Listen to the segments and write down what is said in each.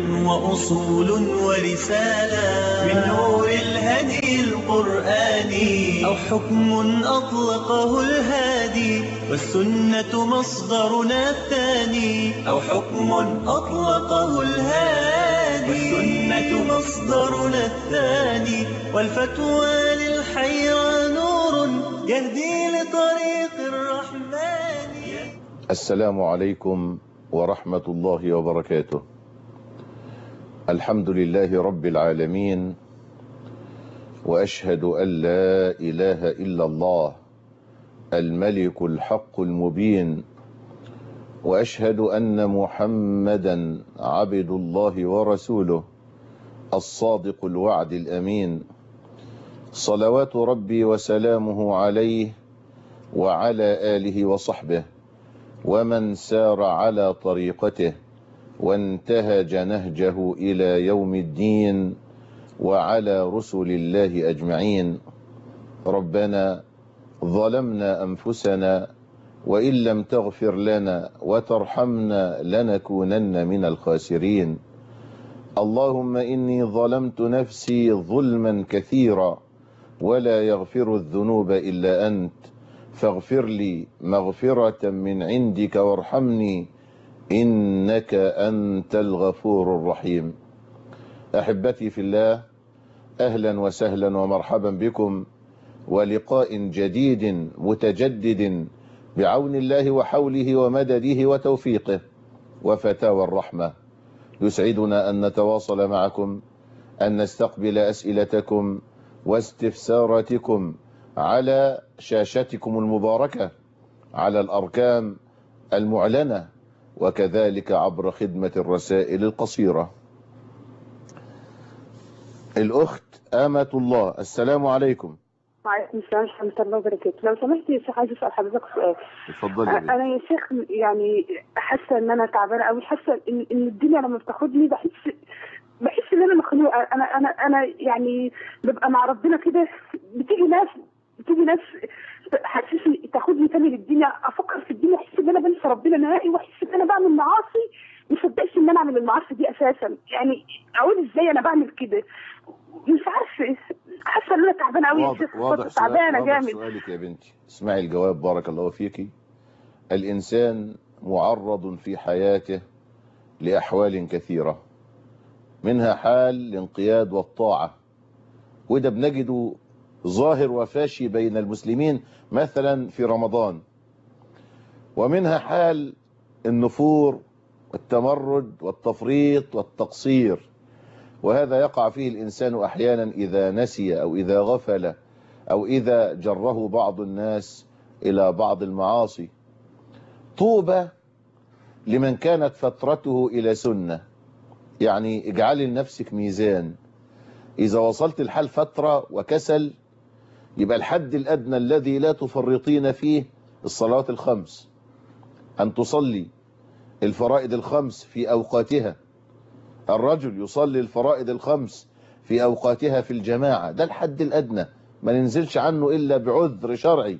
وأصول ورسالة من نور الهدي القرآني أو حكم أطلقه الهادي والسنة مصدرنا الثاني أو حكم أطلقه الهادي والسنة مصدرنا الثاني والفتوى للحيرى نور يهدي لطريق الرحمن السلام عليكم ورحمة الله وبركاته الحمد لله رب العالمين وأشهد أن لا إله إلا الله الملك الحق المبين وأشهد أن محمدا عبد الله ورسوله الصادق الوعد الأمين صلوات ربي وسلامه عليه وعلى آله وصحبه ومن سار على طريقته وانتهج نهجه إلى يوم الدين وعلى رسل الله أجمعين ربنا ظلمنا أنفسنا وإن لم تغفر لنا وترحمنا لنكونن من الخاسرين اللهم إني ظلمت نفسي ظلما كثيرا ولا يغفر الذنوب إلا أنت فاغفر لي مغفرة من عندك وارحمني إنك أنت الغفور الرحيم أحبتي في الله أهلا وسهلا ومرحبا بكم ولقاء جديد متجدد بعون الله وحوله ومدده وتوفيقه وفتاوى الرحمة يسعدنا أن نتواصل معكم أن نستقبل أسئلتكم واستفساراتكم على شاشتكم المباركة على الأركام المعلنة وكذلك عبر خدمة الرسائل القصيرة الأخت آمة الله السلام عليكم وعليكم السلام ورحمة الله وبركاته لو سمحت يا شيخ عايز أسأل حضرتك سؤال اتفضلي يا بنت. أنا يا شيخ يعني حاسة إن أنا تعبانة أوي حاسة إن إن الدنيا لما بتاخدني بحس بحس إن أنا مخنوقة أنا أنا أنا يعني ببقى مع ربنا كده بتيجي ناس بتيجي ناس حسسني تاخدني تاني للدنيا أفكر في الدنيا أحس إن أنا بنسى ربنا نهائي وأحس إن أنا بعمل معاصي مصدقش إن أنا أعمل المعاصي دي أساسا يعني أقول إزاي أنا بعمل كده مش عارفة حاسة إن أنا تعبانة أوي يا واضح شيخ واضح سؤال- تعبانة واضح جامد سؤالك يا بنتي اسمعي الجواب بارك الله فيك الإنسان معرض في حياته لأحوال كثيرة منها حال الانقياد والطاعة وده بنجده ظاهر وفاشي بين المسلمين مثلا في رمضان ومنها حال النفور والتمرد والتفريط والتقصير وهذا يقع فيه الإنسان أحيانا إذا نسي أو إذا غفل أو إذا جره بعض الناس إلى بعض المعاصي طوبى لمن كانت فترته إلى سنة يعني اجعلي لنفسك ميزان إذا وصلت الحال فترة وكسل يبقى الحد الأدنى الذي لا تفرطين فيه الصلوات الخمس أن تصلي الفرائض الخمس في أوقاتها الرجل يصلي الفرائض الخمس في أوقاتها في الجماعة ده الحد الأدنى ما ننزلش عنه إلا بعذر شرعي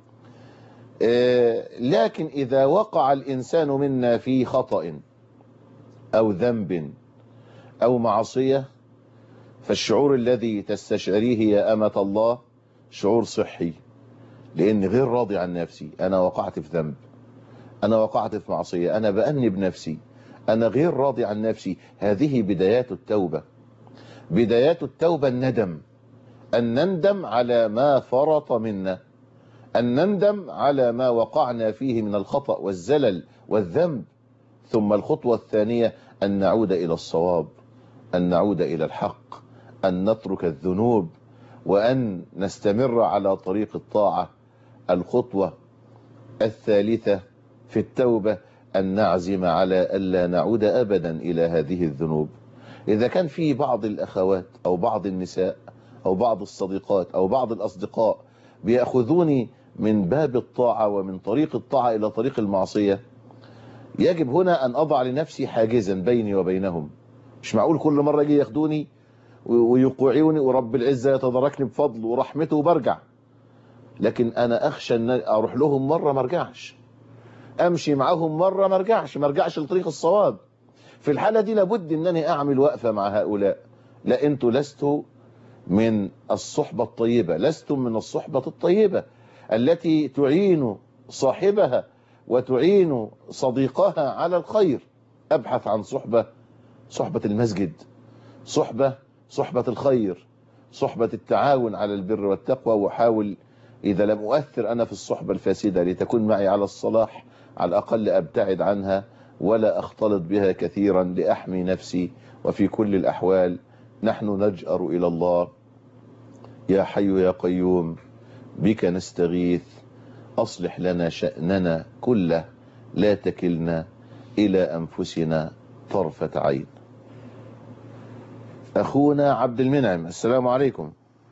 آه، لكن إذا وقع الإنسان منا في خطأ أو ذنب أو معصية فالشعور الذي تستشعريه يا أمة الله شعور صحي لأن غير راضي عن نفسي أنا وقعت في ذنب أنا وقعت في معصية أنا بأنب نفسي أنا غير راضي عن نفسي هذه بدايات التوبة بدايات التوبة الندم أن نندم على ما فرط منا أن نندم على ما وقعنا فيه من الخطأ والزلل والذنب ثم الخطوة الثانية أن نعود إلى الصواب أن نعود إلى الحق أن نترك الذنوب وأن نستمر على طريق الطاعة الخطوة الثالثة في التوبة أن نعزم على ألا نعود أبدا إلى هذه الذنوب إذا كان في بعض الأخوات أو بعض النساء أو بعض الصديقات أو بعض الأصدقاء بيأخذوني من باب الطاعة ومن طريق الطاعة إلى طريق المعصية يجب هنا أن أضع لنفسي حاجزا بيني وبينهم مش معقول كل مرة يجي ياخدوني ويقوعوني ورب العزة يتدركني بفضله ورحمته وبرجع لكن أنا أخشى أن أروح لهم مرة ما ارجعش أمشي معهم مرة ما ارجعش ما ارجعش لطريق الصواب في الحالة دي لابد أنني أعمل وقفة مع هؤلاء لا أنتوا لستوا من الصحبة الطيبة لستم من الصحبة الطيبة التي تعين صاحبها وتعين صديقها على الخير أبحث عن صحبة صحبة المسجد صحبة صحبة الخير صحبة التعاون على البر والتقوى وحاول إذا لم أؤثر أنا في الصحبة الفاسدة لتكون معي على الصلاح على الأقل أبتعد عنها ولا أختلط بها كثيرا لأحمي نفسي وفي كل الأحوال نحن نجأر إلى الله يا حي يا قيوم بك نستغيث أصلح لنا شأننا كله لا تكلنا إلى أنفسنا طرفة عين أخونا عبد المنعم السلام عليكم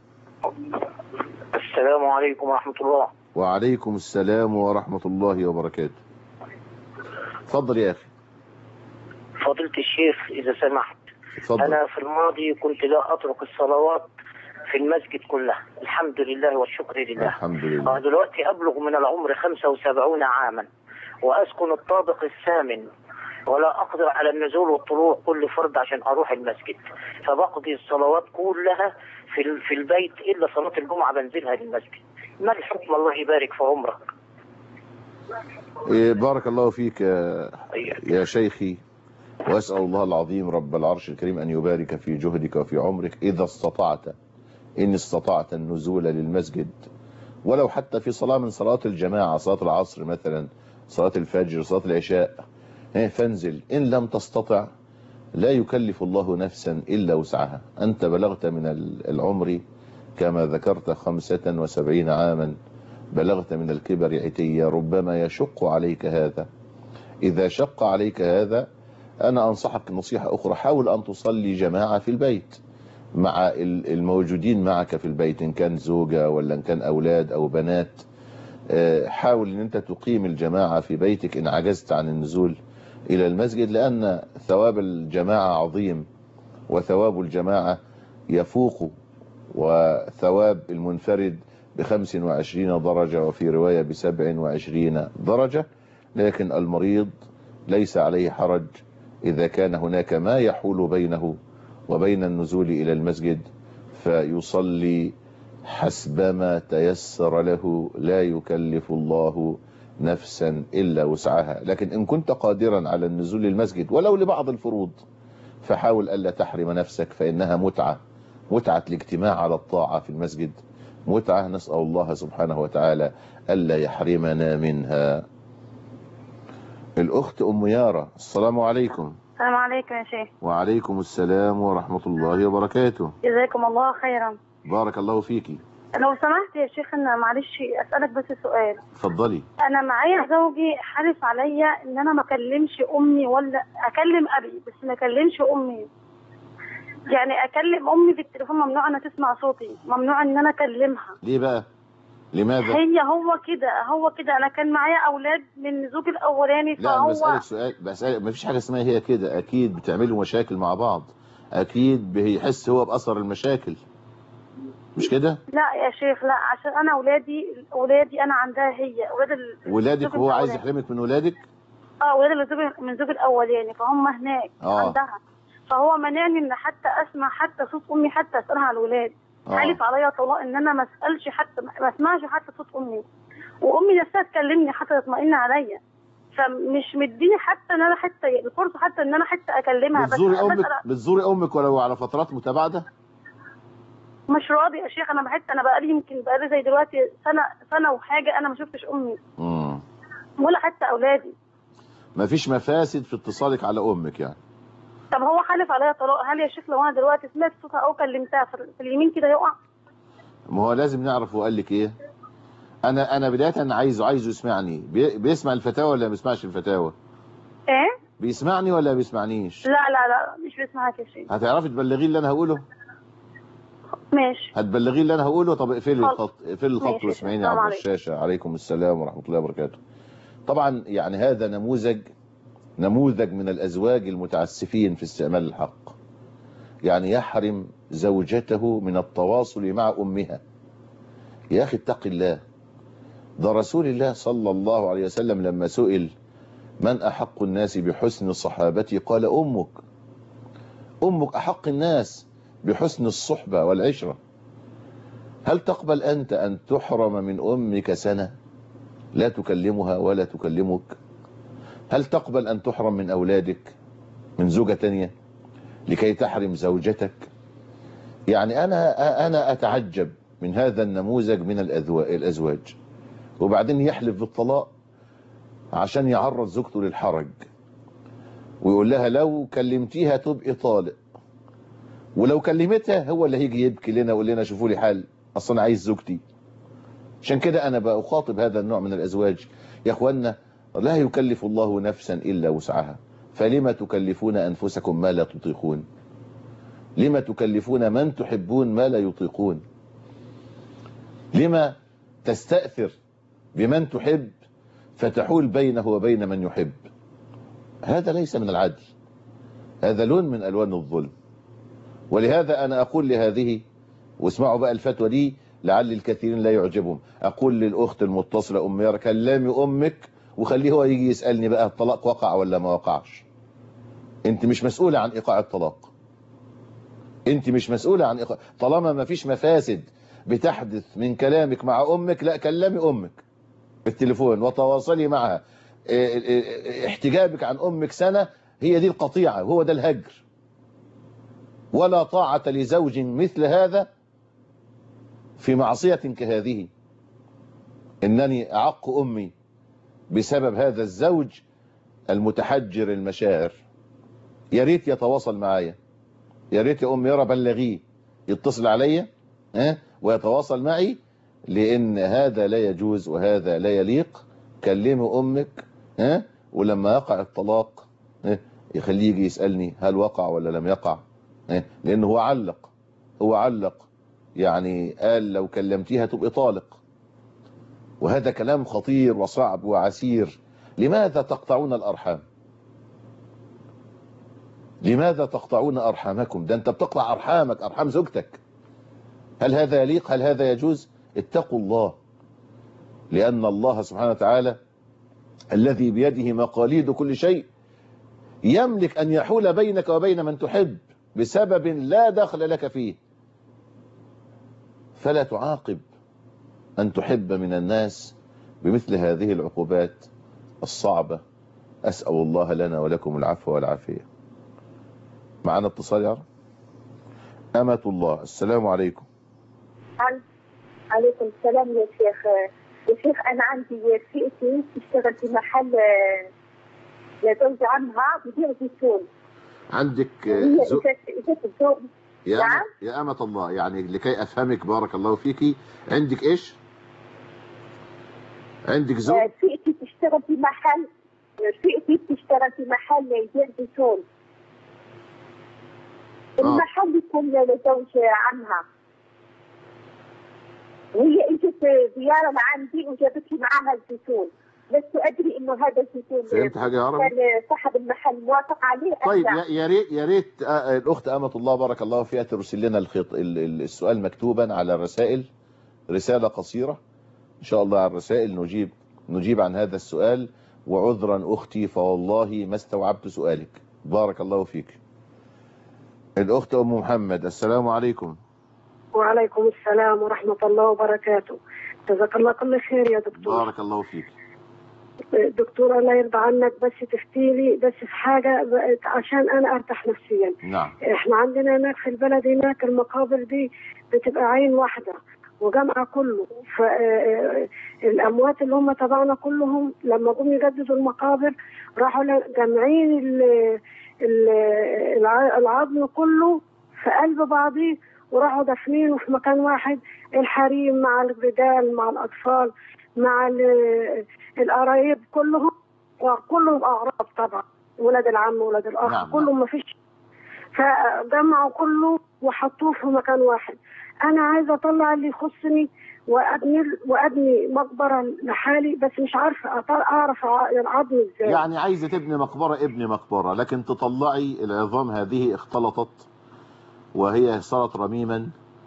السلام عليكم ورحمة الله وعليكم السلام ورحمة الله وبركاته تفضل يا أخي فضيلة الشيخ إذا سمحت تفضل أنا في الماضي كنت لا أترك الصلوات في المسجد كلها الحمد لله والشكر لله الحمد أنا لله دلوقتي أبلغ من العمر 75 عاما وأسكن الطابق الثامن ولا أقدر على النزول والطلوع كل فرد عشان أروح المسجد فبقضي الصلوات كلها في ال- في البيت إلا صلاة الجمعة بنزلها للمسجد ما الحكم الله يبارك في عمرك إيه، بارك الله فيك يا أيوة. يا شيخي وأسأل الله العظيم رب العرش الكريم أن يبارك في جهدك وفي عمرك إذا استطعت إن استطعت النزول للمسجد ولو حتى في صلاة من صلاة الجماعة صلاة العصر مثلا صلاة الفجر صلاة العشاء إيه، فانزل إن لم تستطع لا يكلف الله نفسا إلا وسعها أنت بلغت من ال- العمر كما ذكرت خمسة وسبعين عاما بلغت من الكبر عتيا ربما يشق عليك هذا إذا شق عليك هذا أنا أنصحك نصيحة أخرى حاول أن تصلي جماعة في البيت مع ال- الموجودين معك في البيت إن كان زوجة ولا إن كان أولاد أو بنات آه، حاول أن أنت تقيم الجماعة في بيتك إن عجزت عن النزول إلى المسجد لأن ثواب الجماعة عظيم وثواب الجماعة يفوق وثواب المنفرد بخمس وعشرين درجة وفي رواية بسبع وعشرين درجة لكن المريض ليس عليه حرج إذا كان هناك ما يحول بينه وبين النزول إلى المسجد فيصلي حسبما تيسر له لا يكلف الله نفسا إلا وسعها لكن إن كنت قادرا على النزول للمسجد ولو لبعض الفروض فحاول ألا تحرم نفسك فإنها متعة متعة الاجتماع على الطاعة في المسجد متعة نسأل الله سبحانه وتعالى ألا يحرمنا منها الأخت أم يارا السلام عليكم السلام عليكم يا شيخ وعليكم السلام ورحمة الله وبركاته جزاكم الله خيرا بارك الله فيكي لو سمحت يا شيخ انا معلش اسالك بس سؤال اتفضلي انا معايا زوجي حالف عليا ان انا ما اكلمش امي ولا اكلم ابي بس ما اكلمش امي يعني اكلم امي في التليفون ممنوع انها تسمع صوتي ممنوع ان انا اكلمها ليه بقى لماذا هي هو كده هو كده انا كان معايا اولاد من زوجي الاولاني لا أنا فهو بسألك سؤال بسألك ما فيش حاجة اسمها هي كده أكيد بتعملوا مشاكل مع بعض أكيد بيحس هو بأثر المشاكل مش كده لا يا شيخ لا عشان انا اولادي اولادي انا عندها هي اولاد ال- ولادك الزوج هو عايز الأولاني. يحرمك من ولادك اه اولاد الزوج من زوج الاولاني فهم هناك آه. عندها فهو منعني ان حتى اسمع حتى صوت امي حتى اسالها على الولاد آه. حالف عليا طلاق ان انا ما اسالش حتى ما اسمعش حتى صوت امي وامي نفسها تكلمني حتى تطمئن عليا فمش مديني حتى ان انا حتى الفرصه حتى ان انا حتى اكلمها بتزوري أمك بسأل- بتزوري أمك ولو على فترات متباعدة مش راضي يا شيخ انا بحس انا بقالي يمكن بقالي زي دلوقتي سنه سنه وحاجه انا ما شفتش امي مم. ولا حتى اولادي ما فيش مفاسد في اتصالك على أمك يعني طب هو حالف عليا طلاق هل يا شيخ لو انا دلوقتي سمعت صوتها او كلمتها في في اليمين كده يقع ما هو لازم نعرف هو قال لك ايه انا انا بدايه عايزه عايزه يسمعني بي- بيسمع الفتاوى ولا ما بيسمعش الفتاوى ايه بيسمعني ولا ما بيسمعنيش لا لا لا مش بسمعك يا شيخ هتعرفي تبلغيه اللي انا هقوله ماشي هتبلغيه اللي انا هقوله طب اقفلي خلاص. الخط اقفلي الخط ماشي. واسمعيني السلام عبر عليكم. الشاشه عليكم السلام ورحمه الله وبركاته طبعا يعني هذا نموذج نموذج من الازواج المتعسفين في استعمال الحق يعني يحرم زوجته من التواصل مع امها يا اخي اتق الله ده رسول الله صلى الله عليه وسلم لما سئل من أحق الناس بحسن صحابتي قال أمك أمك أحق الناس بحسن الصحبة والعشرة هل تقبل أنت أن تحرم من أمك سنة لا تكلمها ولا تكلمك هل تقبل أن تحرم من أولادك من زوجة تانية لكي تحرم زوجتك يعني أنا أنا أتعجب من هذا النموذج من الأزواج وبعدين يحلف بالطلاق عشان يعرض زوجته للحرج ويقول لها لو كلمتيها تبقي طالق ولو كلمتها هو اللي هيجي يبكي لنا ويقول لنا شوفوا لي حل اصلا عايز زوجتي عشان كده انا بخاطب هذا النوع من الازواج يا اخوانا لا يكلف الله نفسا الا وسعها فلما تكلفون انفسكم ما لا تطيقون لما تكلفون من تحبون ما لا يطيقون لما تستأثر بمن تحب فتحول بينه وبين من يحب هذا ليس من العدل هذا لون من ألوان الظلم ولهذا أنا أقول لهذه واسمعوا بقى الفتوى دي لعل الكثيرين لا يعجبهم أقول للأخت المتصلة أم يارا كلمي أمك وخليه هو يجي يسألني بقى الطلاق وقع ولا ما وقعش انت مش مسؤولة عن إيقاع الطلاق انت مش مسؤولة عن إيقاع طالما ما فيش مفاسد بتحدث من كلامك مع أمك لا كلمي أمك بالتليفون وتواصلي معها احتجابك عن أمك سنة هي دي القطيعة وهو ده الهجر ولا طاعة لزوج مثل هذا في معصية كهذه إنني أعق أمي بسبب هذا الزوج المتحجر المشاعر يا ريت يتواصل معايا يا ريت يا أم يرى بلغيه يتصل عليا ها ويتواصل معي لأن هذا لا يجوز وهذا لا يليق كلمي أمك ها ولما يقع الطلاق ها يخليه يجي يسألني هل وقع ولا لم يقع ها لأنه هو علق هو علق يعني قال لو كلمتيها تبقى طالق وهذا كلام خطير وصعب وعسير لماذا تقطعون الأرحام لماذا تقطعون أرحامكم ده أنت بتقطع أرحامك أرحام زوجتك هل هذا يليق هل هذا يجوز اتقوا الله لأن الله سبحانه وتعالى الذي بيده مقاليد كل شيء يملك أن يحول بينك وبين من تحب بسبب لا دخل لك فيه فلا تعاقب أن تحب من الناس بمثل هذه العقوبات الصعبة أسأل الله لنا ولكم العفو والعافية معنا اتصال يا رب أمة الله السلام عليكم عليكم السلام يا شيخ يا شيخ أنا عندي فئتي تشتغل في محل لزوج عمها ببيع زيتون عندك هي زو... إجت- إجت الزوج يا نعم. أمة, يا أمة الله يعني لكي أفهمك بارك الله فيك عندك إيش عندك زوج آه، فئتي تشتغل في محل فئتي تشتغل في محل يبيع زيتون المحل يكون لزوج عمها وهي اجت زياره لعندي وجابت لي معاها الزيتون لست ادري انه هذا الزيتون فهمت حاجة يا عربي كان صاحب المحل موافق عليه أم طيب لا؟ يا يا ريت يا ريت آه، الاخت امه الله بارك الله فيها ترسل لنا الخط ال- ال- السؤال مكتوبا على الرسائل رساله قصيره ان شاء الله على الرسائل نجيب نجيب عن هذا السؤال وعذرا اختي فوالله ما استوعبت سؤالك بارك الله فيك الاخت ام محمد السلام عليكم وعليكم السلام ورحمة الله وبركاته جزاك الله كل خير يا دكتور بارك الله فيك دكتور الله يرضى عنك بس تفتيلي بس في حاجة بقت عشان أنا أرتاح نفسيا نعم إحنا عندنا هناك في البلد هناك المقابر دي بتبقى عين واحدة وجامعة كله فالأموات اللي هم تبعنا كلهم لما جم يجددوا المقابر راحوا جامعين ال- ال- الع- العظم كله في قلب بعضيه وراحوا دافنينه في مكان واحد الحريم مع الرجال مع الأطفال مع ال- القرايب كلهم وكلهم أغراب طبعا ولاد العم ولاد الأخ نعم، كلهم ما فيش فجمعوا كله وحطوه في مكان واحد انا عايزه اطلع اللي يخصني وابني وابني مقبره لحالي بس مش عارفه أط- اعرف ع- العظم ازاي يعني عايزه تبني مقبره ابني مقبره لكن تطلعي العظام هذه اختلطت وهي صارت رميما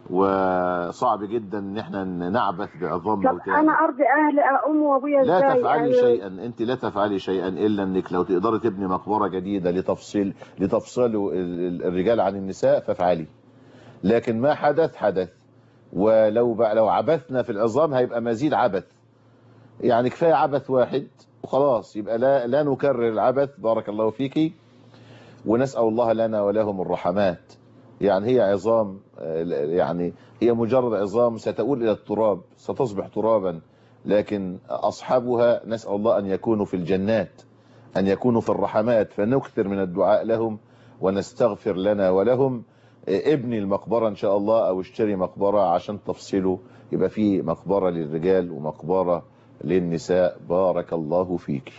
وصعب جدا ان احنا نعبث بعظام طب موتانا انا ارضي اهلي امي وابويا لا ازاي تفعلي يعني شيئا انت لا تفعلي شيئا الا انك لو تقدري تبني مقبره جديده لتفصيل لتفصلوا ال- ال- الرجال عن النساء فافعلي لكن ما حدث حدث ولو بقى لو عبثنا في العظام هيبقى مزيد عبث يعني كفايه عبث واحد وخلاص يبقى لا لا نكرر العبث بارك الله فيكي ونسال الله لنا ولهم الرحمات يعني هي عظام آه، يعني هي مجرد عظام ستؤول الى التراب ستصبح ترابا لكن أصحابها نسأل الله أن يكونوا في الجنات أن يكونوا في الرحمات فنكثر من الدعاء لهم ونستغفر لنا ولهم ابني المقبرة إن شاء الله أو اشتري مقبرة عشان تفصلوا يبقى في مقبرة للرجال ومقبرة للنساء بارك الله فيك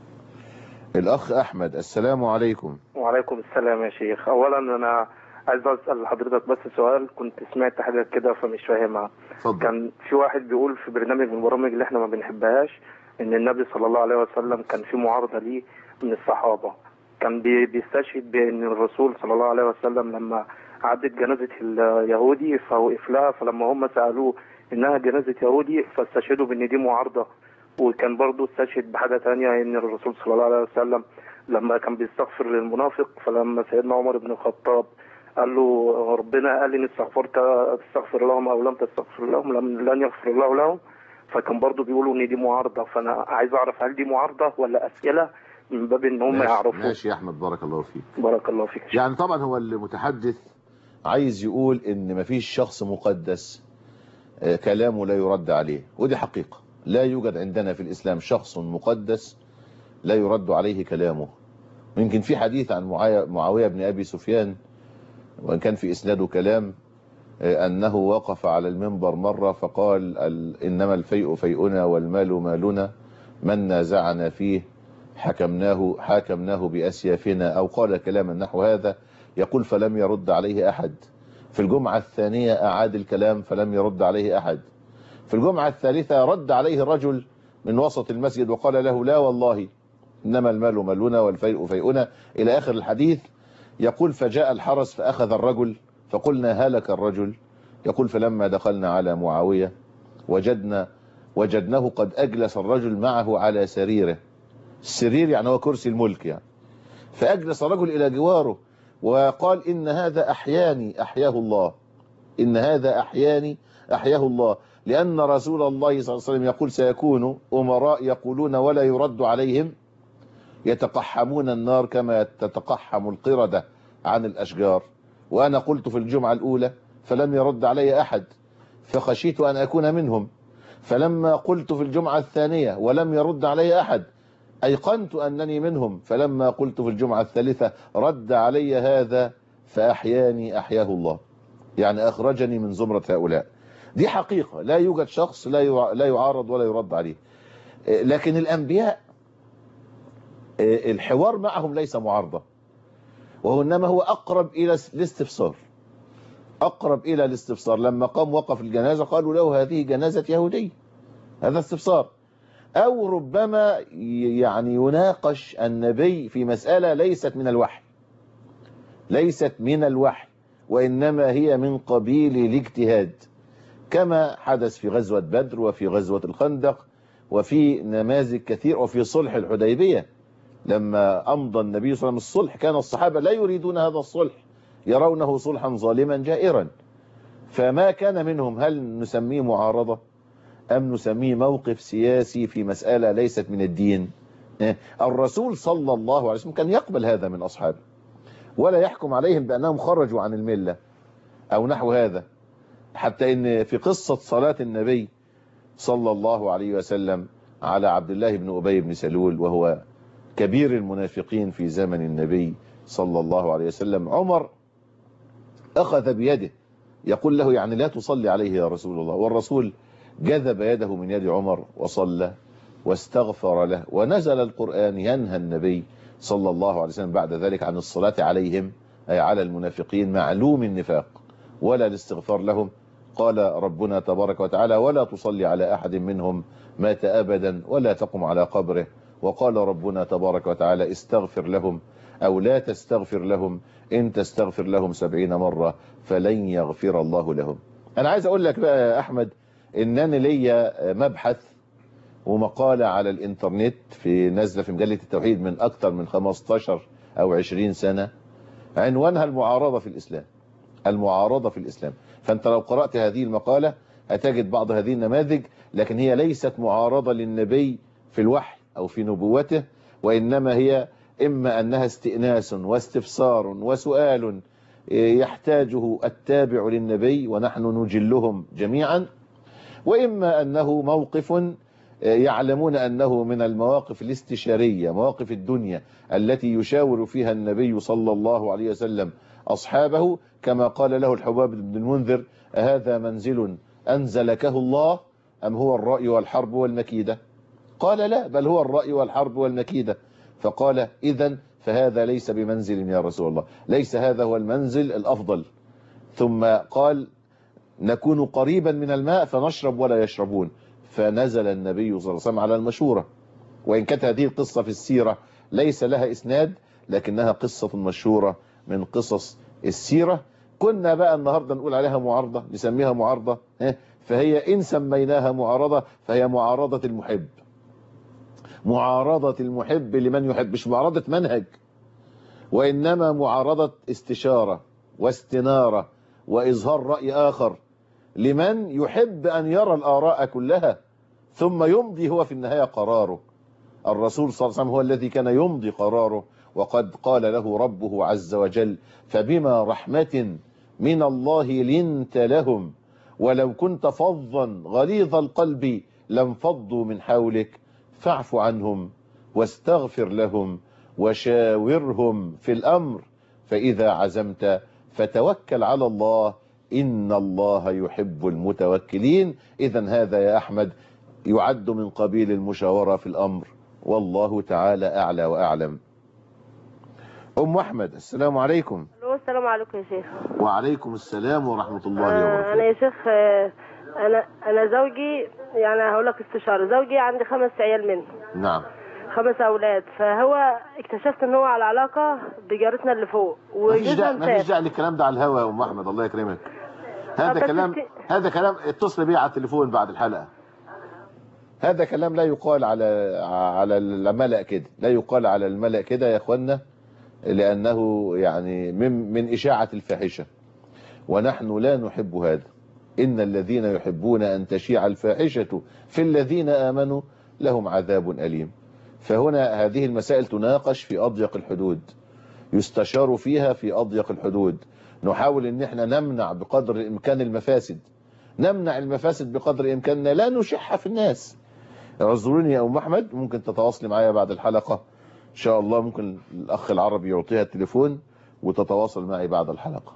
الأخ أحمد السلام عليكم وعليكم السلام يا شيخ اولا انا عايز اسال حضرتك بس سؤال كنت سمعت حاجه كده فمش فاهمها اتفضل كان في واحد بيقول في برنامج من البرامج اللي احنا ما بنحبهاش ان النبي صلى الله عليه وسلم كان في معارضه ليه من الصحابه كان بي- بيستشهد بان الرسول صلى الله عليه وسلم لما عدت جنازه اليهودي فوقف لها فلما هم سالوه انها جنازه يهودي فاستشهدوا بان دي معارضه وكان برضه استشهد بحاجه تانية ان الرسول صلى الله عليه وسلم لما كان بيستغفر للمنافق فلما سيدنا عمر بن الخطاب قال له ربنا قال ان استغفرت تستغفر لهم او لم تستغفر لهم لم لن يغفر الله لهم فكان برضو بيقولوا ان دي معارضه فانا عايز اعرف هل دي معارضه ولا اسئله من باب ان هم ماشي, يعرفوا ماشي يا أحمد بارك الله فيك بارك الله فيك يعني طبعا هو المتحدث عايز يقول ان مفيش شخص مقدس آه، كلامه لا يرد عليه ودي حقيقة لا يوجد عندنا في الإسلام شخص مقدس لا يرد عليه كلامه ويمكن في حديث عن معايا- معاوية بن أبي سفيان وإن كان في إسناده كلام آه، أنه وقف على المنبر مرة فقال ال- إنما الفيء فيئنا والمال مالنا من نازعنا فيه حكمناه حاكمناه بأسيافنا أو قال كلاما نحو هذا يقول فلم يرد عليه أحد في الجمعة الثانية أعاد الكلام فلم يرد عليه أحد في الجمعة الثالثة رد عليه رجل من وسط المسجد وقال له لا والله إنما المال مالنا والفيء فيئنا إلى آخر الحديث يقول فجاء الحرس فأخذ الرجل فقلنا هلك الرجل يقول فلما دخلنا على معاوية وجدنا وجدناه قد أجلس الرجل معه على سريره السرير يعني هو كرسي الملك يعني فأجلس الرجل إلى جواره وقال إن هذا أحياني أحياه الله إن هذا أحياني أحياه الله لأن رسول الله صلى الله عليه وسلم يقول سيكون أمراء يقولون ولا يرد عليهم يتقحمون النار كما تتقحم القردة عن الأشجار وأنا قلت في الجمعة الأولى فلم يرد علي أحد فخشيت أن أكون منهم فلما قلت في الجمعة الثانية ولم يرد علي أحد أيقنت أنني منهم فلما قلت في الجمعة الثالثة رد علي هذا فأحياني أحياه الله يعني أخرجني من زمرة هؤلاء دي حقيقة لا يوجد شخص لا يع- لا يعارض ولا يرد عليه إيه، لكن الأنبياء إيه، الحوار معهم ليس معارضة وهو إنما هو أقرب إلى الاستفسار أقرب إلى الاستفسار لما قام وقف الجنازة قالوا له هذه جنازة يهودي هذا استفسار أو ربما ي- يعني يناقش النبي في مسألة ليست من الوحي ليست من الوحي وإنما هي من قبيل الاجتهاد كما حدث في غزوة بدر وفي غزوة الخندق وفي نماذج كثير وفي صلح الحديبية لما أمضى النبي صلى الله عليه وسلم الصلح كان الصحابة لا يريدون هذا الصلح يرونه صلحا ظالما جائرا فما كان منهم هل نسميه معارضة أم نسميه موقف سياسي في مسألة ليست من الدين إيه؟ الرسول صلى الله عليه وسلم كان يقبل هذا من أصحابه ولا يحكم عليهم بأنهم خرجوا عن الملة أو نحو هذا حتى إن في قصة صلاة النبي صلى الله عليه وسلم على عبد الله بن أبي بن سلول وهو كبير المنافقين في زمن النبي صلى الله عليه وسلم عمر أخذ بيده يقول له يعني لا تصلي عليه يا رسول الله والرسول جذب يده من يد عمر وصلى واستغفر له ونزل القرآن ينهى النبي صلى الله عليه وسلم بعد ذلك عن الصلاة عليهم أي على المنافقين معلوم النفاق ولا الاستغفار لهم قال ربنا تبارك وتعالى ولا تصلي على أحد منهم مات أبدا ولا تقم على قبره وقال ربنا تبارك وتعالى استغفر لهم أو لا تستغفر لهم إن تستغفر لهم سبعين مرة فلن يغفر الله لهم أنا عايز أقول لك بقى يا أحمد إن أنا ليا مبحث ومقالة على الإنترنت في نازلة في مجلة التوحيد من أكثر من 15 أو 20 سنة عنوانها المعارضة في الإسلام المعارضة في الإسلام فأنت لو قرأت هذه المقالة هتجد بعض هذه النماذج لكن هي ليست معارضة للنبي في الوحي أو في نبوته وإنما هي إما أنها استئناس واستفسار وسؤال يحتاجه التابع للنبي ونحن نجلهم جميعا وإما أنه موقف يعلمون أنه من المواقف الاستشارية مواقف الدنيا التي يشاور فيها النبي صلى الله عليه وسلم أصحابه كما قال له الحباب بن المنذر هذا منزل أنزلكه الله أم هو الرأي والحرب والمكيدة قال لا بل هو الرأي والحرب والمكيدة فقال إذا فهذا ليس بمنزل يا رسول الله ليس هذا هو المنزل الأفضل ثم قال نكون قريبا من الماء فنشرب ولا يشربون فنزل النبي صلى الله عليه وسلم على المشورة وإن كانت هذه القصة في السيرة ليس لها إسناد لكنها قصة مشهورة من قصص السيرة كنا بقى النهاردة نقول عليها معارضة نسميها معارضة فهي إن سميناها معارضة فهي معارضة المحب معارضة المحب لمن يحب مش معارضة منهج وإنما معارضة استشارة واستنارة وإظهار رأي آخر لمن يحب أن يرى الآراء كلها ثم يمضي هو في النهاية قراره الرسول صلى الله عليه وسلم هو الذي كان يمضي قراره وقد قال له ربه عز وجل فبما رحمة من الله لنت لهم ولو كنت فظا غليظ القلب لانفضوا من حولك فاعف عنهم واستغفر لهم وشاورهم في الأمر فإذا عزمت فتوكل على الله إن الله يحب المتوكلين إذا هذا يا أحمد يعد من قبيل المشاورة في الأمر والله تعالى أعلى وأعلم أم أحمد السلام عليكم الو السلام عليكم يا شيخ وعليكم السلام ورحمة الله آه، انا وبركاته يا شيخ آه، انا انا زوجي يعني هقول لك استشاره زوجي عندي خمس عيال منه نعم خمس اولاد فهو اكتشفت ان هو على علاقه بجارتنا اللي فوق ما فيش وجوزها داعي ما فيش مسافر داعي للكلام ده على الهوا يا أم أحمد الله يكرمك هذا بس كلام انت- هذا كلام اتصل بيه على التليفون بعد الحلقة هذا كلام لا يقال على على الملأ كده لا يقال على الملأ كده يا اخوانا لأنه يعني من من إشاعة الفاحشة ونحن لا نحب هذا إن الذين يحبون أن تشيع الفاحشة في الذين آمنوا لهم عذاب أليم فهنا هذه المسائل تناقش في أضيق الحدود يستشار فيها في أضيق الحدود نحاول ان احنا نمنع بقدر الامكان المفاسد نمنع المفاسد بقدر امكاننا لا نشح في الناس اعذروني يا ام احمد ممكن تتواصلي معايا بعد الحلقة ان شاء الله ممكن الاخ العربي يعطيها التليفون وتتواصل معي بعد الحلقة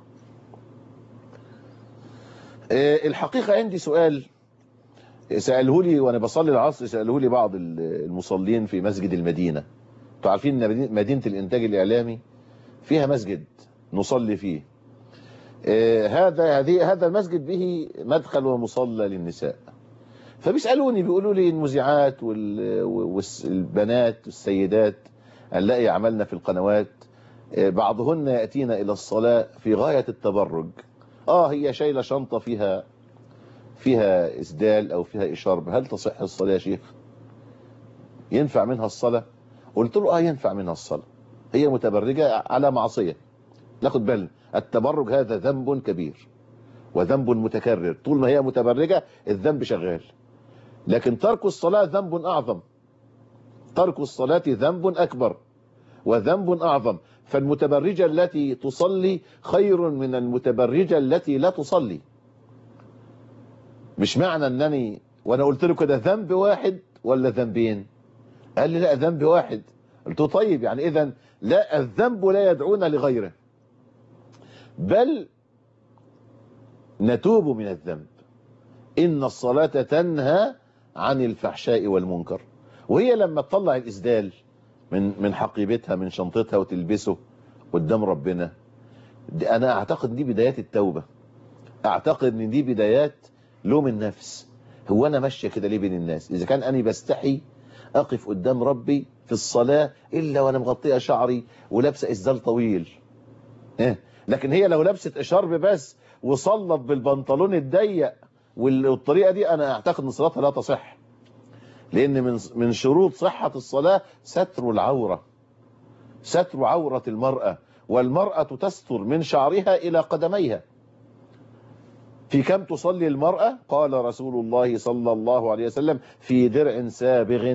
آه، الحقيقة عندي سؤال سأله لي وانا بصلي العصر سأله لي بعض المصلين في مسجد المدينة انتوا عارفين ان مدينة الانتاج الاعلامي فيها مسجد نصلي فيه آه، هذا هذه هذا المسجد به مدخل ومصلى للنساء فبيسالوني بيقولوا لي المذيعات وال- والبنات والسيدات نلاقي عملنا في القنوات آه، بعضهن ياتينا الى الصلاه في غايه التبرج اه هي شايله شنطه فيها فيها اسدال او فيها اشارب هل تصح الصلاه يا شيخ ينفع منها الصلاه قلت له اه ينفع منها الصلاه هي متبرجه على معصيه ناخد بالنا التبرج هذا ذنب كبير وذنب متكرر طول ما هي متبرجة الذنب شغال لكن ترك الصلاة ذنب أعظم ترك الصلاة ذنب أكبر وذنب أعظم فالمتبرجة التي تصلي خير من المتبرجة التي لا تصلي مش معنى أنني وأنا قلت له كده ذنب واحد ولا ذنبين قال لي لا ذنب واحد قلت له طيب يعني إذا لا الذنب لا يدعونا لغيره بل نتوب من الذنب إن الصلاة تنهى عن الفحشاء والمنكر وهي لما تطلع الإسدال من من حقيبتها من شنطتها وتلبسه قدام ربنا دي أنا أعتقد دي بدايات التوبة أعتقد إن دي بدايات لوم النفس هو أنا ماشية كده ليه بين الناس إذا كان أنا بستحي أقف قدام ربي في الصلاة إلا وأنا مغطية شعري ولابسة إسدال طويل إيه؟ لكن هي لو لبست إشارب بس وصلت بالبنطلون الضيق والطريقة دي أنا أعتقد أن صلاتها لا تصح لأن من من شروط صحة الصلاة ستر العورة ستر عورة المرأة والمرأة تستر من شعرها إلى قدميها في كم تصلي المرأة قال رسول الله صلى الله عليه وسلم في درع سابغ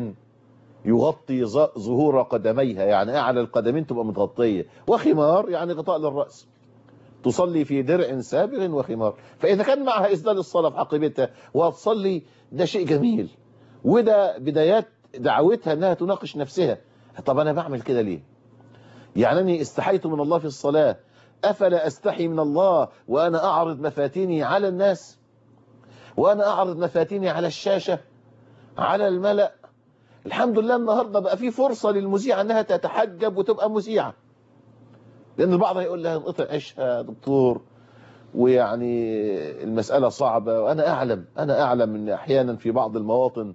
يغطي ظهور قدميها يعني أعلى القدمين تبقى متغطية وخمار يعني غطاء للرأس تصلي في درع سابغ وخمار فإذا كان معها إسدال الصلاة في عقبتها وتصلي ده شيء جميل وده بدايات دعوتها أنها تناقش نفسها طب أنا بعمل كده ليه يعني أني استحيت من الله في الصلاة أفلا أستحي من الله وأنا أعرض مفاتيني على الناس وأنا أعرض مفاتيني على الشاشة على الملأ الحمد لله النهاردة بقى في فرصة للمذيعة أنها تتحجب وتبقى مذيعة لأن البعض هيقول لها انقطع عيشها دكتور ويعني المسألة صعبة وأنا أعلم أنا أعلم أن أحيانا في بعض المواطن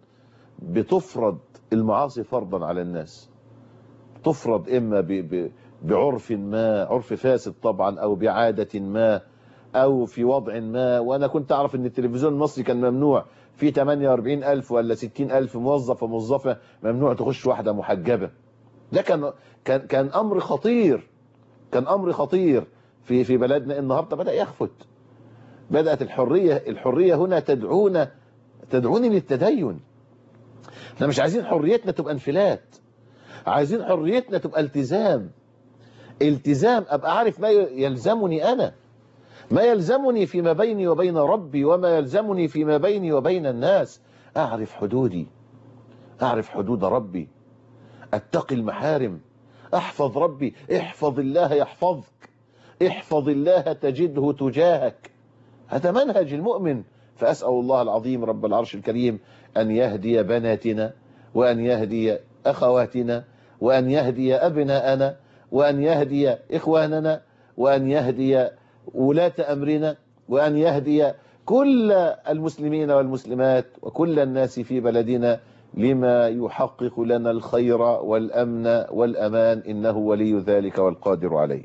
بتفرض المعاصي فرضا على الناس تفرض إما ب ب بعرف ما عرف فاسد طبعا أو بعادة ما أو في وضع ما وأنا كنت أعرف أن التلفزيون المصري كان ممنوع في 48 ألف ولا 60 ألف موظف وموظفة ممنوع تخش واحدة محجبة ده كان, كان, كان أمر خطير كان أمر خطير في في بلدنا النهاردة بدأ يخفت بدأت الحرية الحرية هنا تدعونا تدعوني للتدين احنا مش عايزين حريتنا تبقى انفلات عايزين حريتنا تبقى التزام التزام ابقى عارف ما يلزمني انا ما يلزمني فيما بيني وبين ربي وما يلزمني فيما بيني وبين الناس اعرف حدودي اعرف حدود ربي اتقي المحارم احفظ ربي احفظ الله يحفظك احفظ الله تجده تجاهك هذا منهج المؤمن فأسأل الله العظيم رب العرش الكريم أن يهدي بناتنا وأن يهدي أخواتنا وأن يهدي أبناءنا وأن يهدي إخواننا وأن يهدي ولاة أمرنا وأن يهدي كل المسلمين والمسلمات وكل الناس في بلدنا لما يحقق لنا الخير والأمن والأمان إنه ولي ذلك والقادر عليه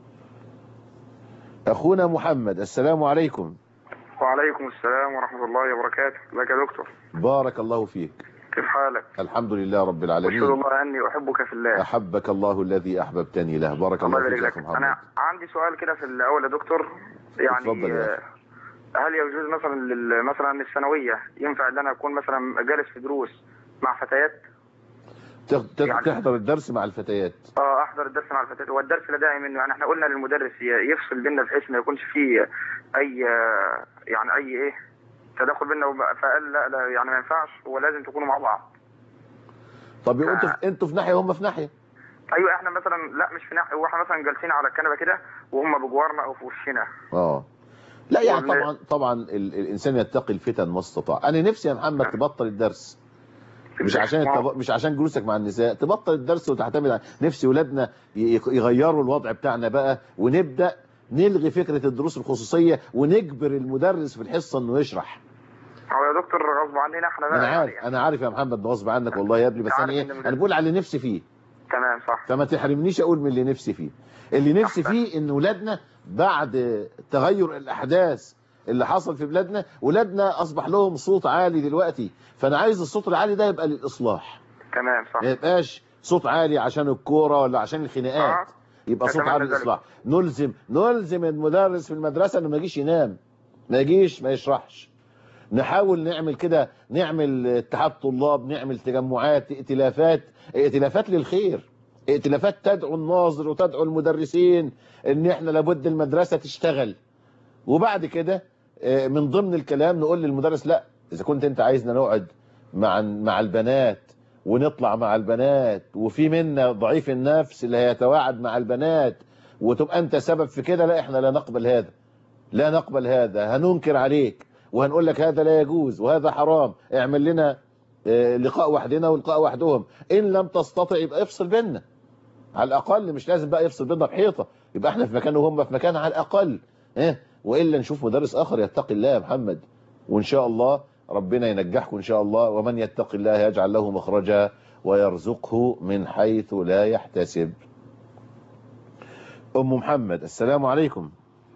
أخونا محمد السلام عليكم وعليكم السلام ورحمة الله وبركاته لك يا دكتور بارك الله فيك كيف حالك الحمد لله رب العالمين أشهد الله أني أحبك في الله أحبك الله الذي أحببتني له بارك الله الله فيك يبارك يا لك أخي محمد أنا عندي سؤال كده في الأول يا دكتور يعني اتفضل يا آه، هل يجوز مثلا لل- مثلا الثانوية ينفع ان انا اكون مثلا جالس في دروس مع فتيات تخ- تخ- يعني- تحضر الدرس مع الفتيات اه احضر الدرس مع الفتيات هو الدرس لا داعي منه يعني احنا قلنا للمدرس ي- يفصل بينا بحيث ما يكونش فيه اي آه، يعني اي ايه تدخل بينا وب- فقال لا لا يعني ما ينفعش هو لازم تكونوا مع بعض طب يبقوا انتوا في- انتوا في ناحية وهم في ناحية ايوه احنا مثلا لا مش في ناحيه واحنا مثلا جالسين على الكنبه كده وهم بجوارنا او في وشنا اه لا يعني ولا- طبعا طبعا ال- الانسان يتقي الفتن ما استطاع انا نفسي يا محمد تبطل الدرس مش عشان التب... مش عشان جلوسك مع النساء تبطل الدرس وتعتمد على نفسي ولادنا ي- يغيروا الوضع بتاعنا بقى ونبدا نلغي فكره الدروس الخصوصيه ونجبر المدرس في الحصه انه يشرح هو يا دكتور غصب عننا احنا بقى انا يعني عارف انا عارف يا محمد ده غصب عنك والله يا ابني بس انا عارف ايه إن المدرس- انا بقول على اللي نفسي فيه تمام صح فما تحرمنيش اقول من اللي نفسي فيه اللي نفسي فيه ان ولادنا بعد تغير الاحداث اللي حصل في بلادنا ولادنا اصبح لهم صوت عالي دلوقتي فانا عايز الصوت العالي ده يبقى للاصلاح تمام صح ما يبقاش صوت عالي عشان الكوره ولا عشان الخناقات يبقى صوت أتمنى عالي ذلك. للاصلاح نلزم نلزم المدرس في المدرسه انه ما يجيش ينام ما يجيش ما يشرحش نحاول نعمل كده نعمل اتحاد طلاب نعمل تجمعات ائتلافات ائتلافات للخير ائتلافات تدعو الناظر وتدعو المدرسين ان احنا لابد المدرسة تشتغل وبعد كده آه، من ضمن الكلام نقول للمدرس لا اذا كنت انت عايزنا نقعد مع مع البنات ونطلع مع البنات وفي منا ضعيف النفس اللي هيتواعد مع البنات وتبقى انت سبب في كده لا احنا لا نقبل هذا لا نقبل هذا هننكر عليك وهنقول لك هذا لا يجوز وهذا حرام اعمل لنا آه، لقاء وحدنا ولقاء وحدهم ان لم تستطع يبقى افصل بينا على الاقل مش لازم بقى يفصل بينا بحيطه يبقى احنا في مكان وهم في مكان على الاقل اه والا نشوف مدرس اخر يتقي الله يا محمد وان شاء الله ربنا ينجحكم ان شاء الله ومن يتق الله يجعل له مخرجا ويرزقه من حيث لا يحتسب أم محمد السلام عليكم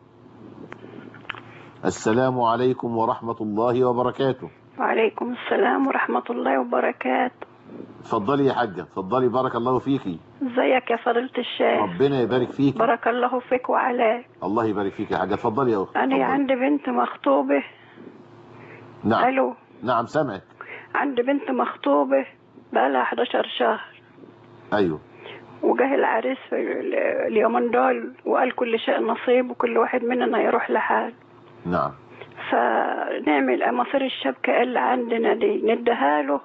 السلام عليكم ورحمة الله وبركاته وعليكم السلام ورحمة الله وبركاته اتفضلي يا حاجة اتفضلي بارك الله فيكي ازيك يا فضيلة الشيخ ربنا يبارك فيك بارك الله فيك وعليك الله يبارك فيك يا حاجة اتفضلي يا أخت أنا اتفضلي. عندي بنت مخطوبة نعم ألو نعم سامعك عندي بنت مخطوبة بقالها 11 شهر أيوه وجه العريس في ال- اليومين دول وقال كل شيء نصيب وكل واحد مننا يروح لحال نعم فنعمل مصير الشبكة اللي عندنا دي نديها له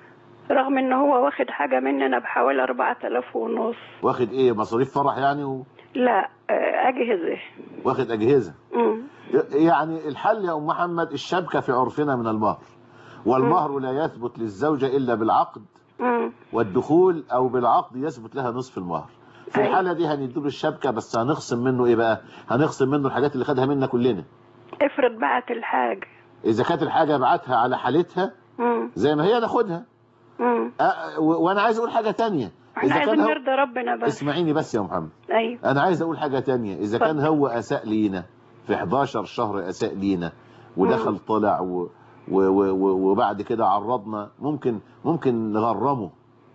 رغم ان هو واخد حاجة مننا بحوالي 4000 ونص واخد ايه مصاريف فرح يعني و... لا آه، أجهزة واخد أجهزة مم. يعني الحل يا أم محمد الشبكة في عرفنا من المهر والمهر لا يثبت للزوجة إلا بالعقد مم. والدخول أو بالعقد يثبت لها نصف المهر في الحالة دي هنديله الشبكة بس هنخصم منه إيه بقى هنخصم منه الحاجات اللي خدها منا كلنا افرض بعت الحاجة إذا كانت الحاجة بعتها على حالتها مم. زي ما هي ناخدها مم. أه و- وأنا عايز أقول حاجة تانية احنا عايزين هو... نرضي ربنا بس اسمعيني بس يا محمد ايوه انا عايز اقول حاجة تانية اذا كان هو اساء لينا في 11 شهر اساء لينا ودخل طلع و... و... و... و... وبعد كده عرضنا ممكن ممكن نغرمه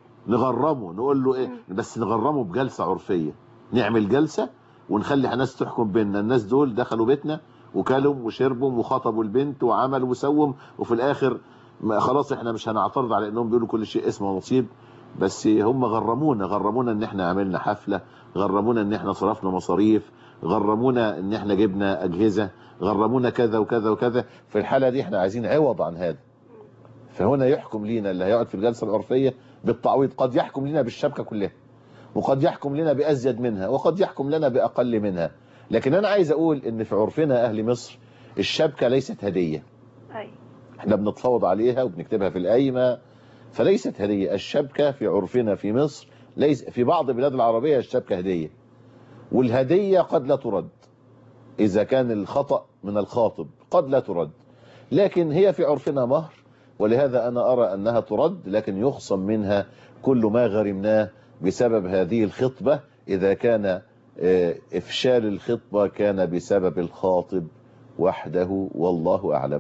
نغرمه نقول له ايه بس نغرمه بجلسة عرفية نعمل جلسة ونخلي الناس تحكم بيننا الناس دول دخلوا بيتنا وكلوا وشربوا وخطبوا البنت وعملوا وسووا وفي الاخر ما خلاص احنا مش هنعترض على انهم بيقولوا كل شيء اسمه نصيب بس هم غرمونا غرمونا ان احنا عملنا حفلة غرمونا ان احنا صرفنا مصاريف غرمونا ان احنا جبنا اجهزة غرمونا كذا وكذا وكذا في الحالة دي احنا عايزين عوض عن هذا فهنا يحكم لينا اللي هيقعد في الجلسة العرفية بالتعويض قد يحكم لنا بالشبكة كلها وقد يحكم لنا بأزيد منها وقد يحكم لنا بأقل منها لكن أنا عايز أقول إن في عرفنا أهل مصر الشبكة ليست هدية أي. احنا بنتفاوض عليها وبنكتبها في القايمة فليست هدية الشبكة في عرفنا في مصر ليس في بعض البلاد العربية الشبكة هدية والهدية قد لا ترد إذا كان الخطأ من الخاطب قد لا ترد لكن هي في عرفنا مهر ولهذا أنا أرى أنها ترد لكن يخصم منها كل ما غرمناه بسبب هذه الخطبة إذا كان آه، إفشال الخطبة كان بسبب الخاطب وحده والله أعلم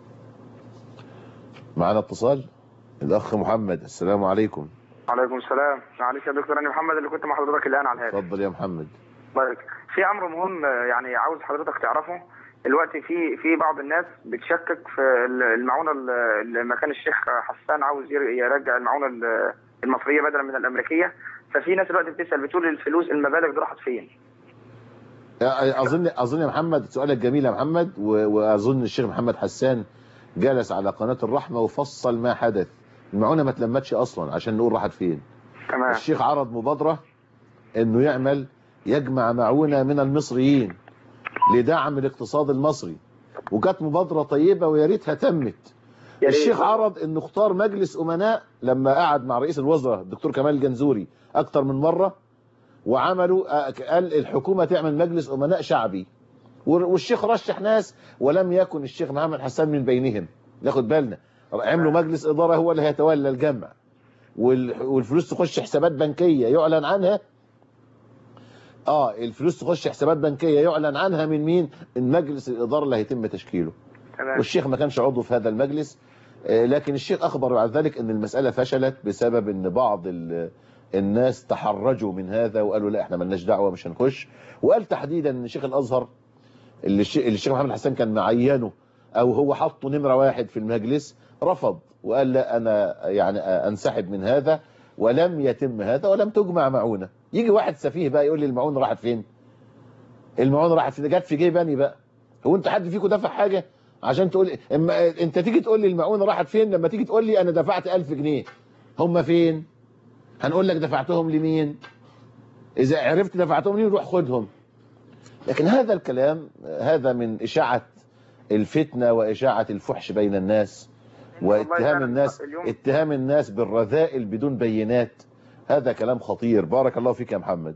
معنا اتصال الأخ محمد السلام عليكم وعليكم السلام معلش يا دكتور انا محمد اللي كنت مع حضرتك الان على الهاتف اتفضل يا محمد طيب في امر مهم آه، يعني عاوز حضرتك تعرفه دلوقتي في في بعض الناس بتشكك في ال- المعونه ال- اللي مكان الشيخ حسان عاوز ير- يرجع المعونه ال- المصريه بدلا من الامريكيه ففي ناس دلوقتي بتسال بتقول الفلوس المبالغ دي راحت فين؟ أظن أظن يا محمد سؤالك جميل يا محمد و- وأظن الشيخ محمد حسان جلس على قناة الرحمة وفصل ما حدث المعونة ما تلمتش أصلا عشان نقول راحت فين تمام الشيخ عرض مبادرة انه يعمل يجمع معونة من المصريين لدعم الاقتصاد المصري وكانت مبادرة طيبة ويا ريتها تمت الشيخ عرض انه اختار مجلس امناء لما قعد مع رئيس الوزراء الدكتور كمال الجنزوري اكتر من مرة وعملوا آه، قال الحكومة تعمل مجلس امناء شعبي والشيخ رشح ناس ولم يكن الشيخ محمد حسان من بينهم ناخد بالنا عملوا مجلس ادارة هو اللي هيتولى الجمع وال- والفلوس تخش حسابات بنكية يعلن عنها اه الفلوس تخش حسابات بنكية يعلن عنها من مين من مجلس الإدارة اللي هيتم تشكيله تمام والشيخ ما كانش عضو في هذا المجلس آه، لكن الشيخ أخبر بعد ذلك أن المسألة فشلت بسبب أن بعض ال- الناس تحرجوا من هذا وقالوا لا احنا ملناش دعوة مش هنخش وقال تحديدا أن شيخ الأزهر اللي الشيخ, اللي الشيخ محمد حسان كان معينه أو هو حطه نمرة واحد في المجلس رفض وقال لا أنا يعني أنسحب من هذا ولم يتم هذا ولم تجمع معونة يجي واحد سفيه بقى يقول لي المعونة راحت فين المعونة راحت فين جت في جيباني بقى هو انت حد فيكم دفع حاجة عشان تقول لي اما انت تيجي تقول لي المعونة راحت فين لما تيجي تقول لي انا دفعت 1000 جنيه هم فين هنقول لك دفعتهم لمين اذا عرفت دفعتهم لمين روح خدهم لكن هذا الكلام هذا من اشاعة الفتنة واشاعة الفحش بين الناس واتهام الناس اتهام الناس بالرذائل بدون بينات هذا كلام خطير بارك الله فيك يا محمد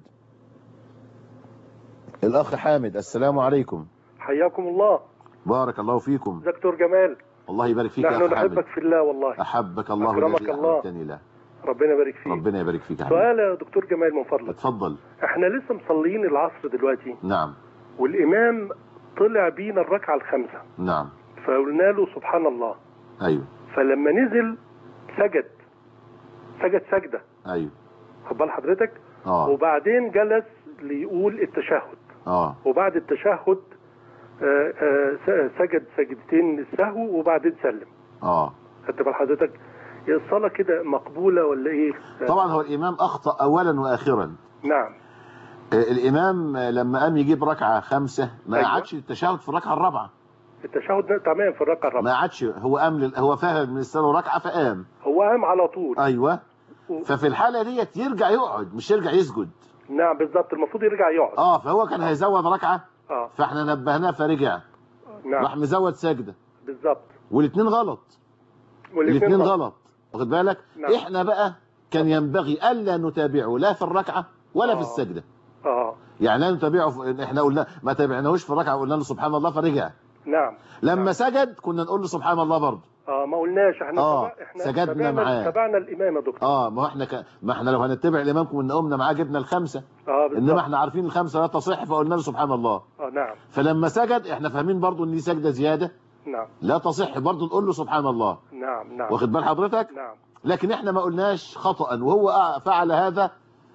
الأخ حامد السلام عليكم حياكم الله بارك الله فيكم دكتور جمال الله يبارك فيك يا نحن أخ حامد نحبك في الله والله أحبك الله أكرمك الذي الله. أحببتني له ربنا يبارك فيك ربنا يبارك فيك يا حبيبي سؤال يا دكتور جمال من فضلك اتفضل احنا لسه مصليين العصر دلوقتي نعم والامام طلع بينا الركعه الخامسه نعم فقلنا له سبحان الله ايوه فلما نزل سجد سجد سجده ايوه خد بال حضرتك اه وبعدين جلس ليقول التشهد اه وبعد التشهد آه، آه، س- سجد سجدتين السهو وبعدين سلم اه خدت بال حضرتك هي الصلاه كده مقبوله ولا ايه طبعا هو الامام اخطا اولا واخرا نعم آه، الامام آه، لما قام يجيب ركعه خمسه ما أيوة. قعدش التشهد في الركعه الرابعه التشهد ده تمام في الركعه ما الرابعه قعدش هو قام لل... هو فاهم من الصلاه ركعه فقام هو قام على طول ايوه ففي الحاله ديت يرجع يقعد مش يرجع يسجد نعم بالظبط المفروض يرجع يقعد اه فهو كان هيزود ركعه اه فاحنا نبهناه فرجع نعم راح مزود سجده بالظبط والاثنين غلط والاتنين الاثنين غلط. غلط واخد بالك نعم. احنا بقى كان ينبغي الا نتابعه لا في الركعه ولا في السجده اه يعني لا نتابعه في... احنا قلنا ما تابعناهوش في الركعه وقلنا له سبحان الله فرجع نعم لما سجد كنا نقول له سبحان الله برضه اه ما قلناش احنا آه، تبع- احنا سجدنا تبعنا- معاه. تبعنا الامام يا دكتور اه ما هو احنا ك... ما احنا لو هنتبع الامام كنا قمنا معاه جبنا الخمسه اه بالظبط انما احنا عارفين الخمسه لا تصح فقلنا له سبحان الله اه نعم فلما سجد احنا فاهمين برضه ان دي سجده زياده نعم لا تصح برضه نقول له سبحان الله نعم نعم واخد بال حضرتك نعم لكن احنا ما قلناش خطأ وهو فعل هذا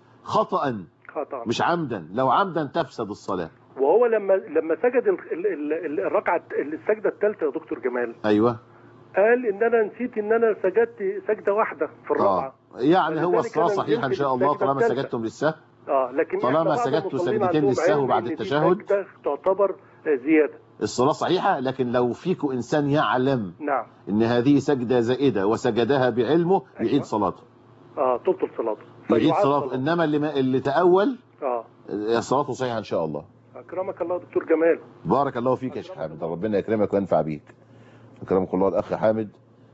خطأ خطأ مش عمدا لو عمدا تفسد الصلاة وهو لما لما سجد ال- ال- ال- ال- الركعه السجده الثالثه يا دكتور جمال ايوه قال ان انا نسيت ان انا سجدت سجده واحده في الرابعه اه يعني هو ولذلك الصلاة أنا صحيحة ان نزلت شاء الله بالسجدة طالما الثالثة. سجدتم للسهو اه لكن طالما إحنا بعض سجدتوا المصلين سجدتين عندهم للسهو علم بعد إن دي التشهد. سجدة تعتبر آه، زياده الصلاة صحيحة لكن لو فيكم انسان يعلم نعم ان هذه سجدة زائدة وسجدها بعلمه يعيد صلاته اه تبطل صلاته يعيد فيعاد صلاته صلاته. انما اللي ما اللي تأول اه آه، صلاته صحيحة ان شاء الله اكرمك الله دكتور جمال بارك الله فيك يا شيخ حامد ربنا يكرمك وينفع بيك اكرمك الله الاخ حامد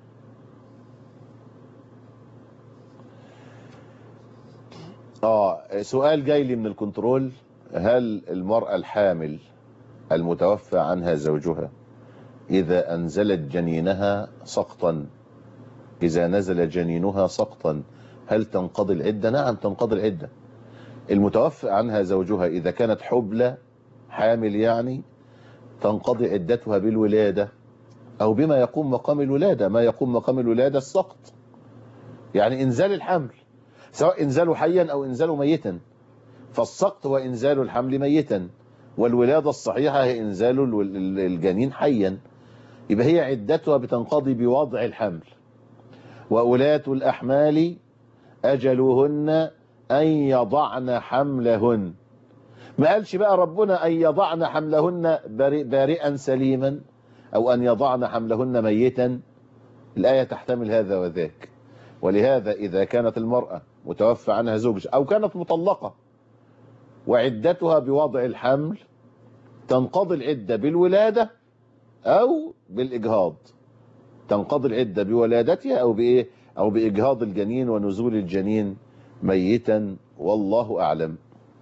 اه سؤال جاي لي من الكنترول هل المرأة الحامل المتوفى عنها زوجها إذا أنزلت جنينها سقطا إذا نزل جنينها سقطا هل تنقضي العدة؟ نعم تنقضي العدة المتوفى عنها زوجها إذا كانت حبلى حامل يعني تنقضي عدتها بالولادة أو بما يقوم مقام الولادة ما يقوم مقام الولادة السقط يعني إنزال الحمل سواء إنزاله حيا أو إنزاله ميتا فالسقط هو إنزال الحمل ميتا والولادة الصحيحة هي إنزال الول- الجنين حيا يبقى هي عدتها بتنقضي بوضع الحمل وأولاة الأحمال أجلهن أن يضعن حملهن ما قالش بقى ربنا أن يضعن حملهن بري- بارئا سليما أو أن يضعن حملهن ميتا الآية تحتمل هذا وذاك ولهذا إذا كانت المرأة متوفى عنها زوج أو كانت مطلقة وعدتها بوضع الحمل تنقضي العدة بالولادة أو بالإجهاض تنقضي العدة بولادتها أو بإيه أو بإجهاض الجنين ونزول الجنين ميتا والله أعلم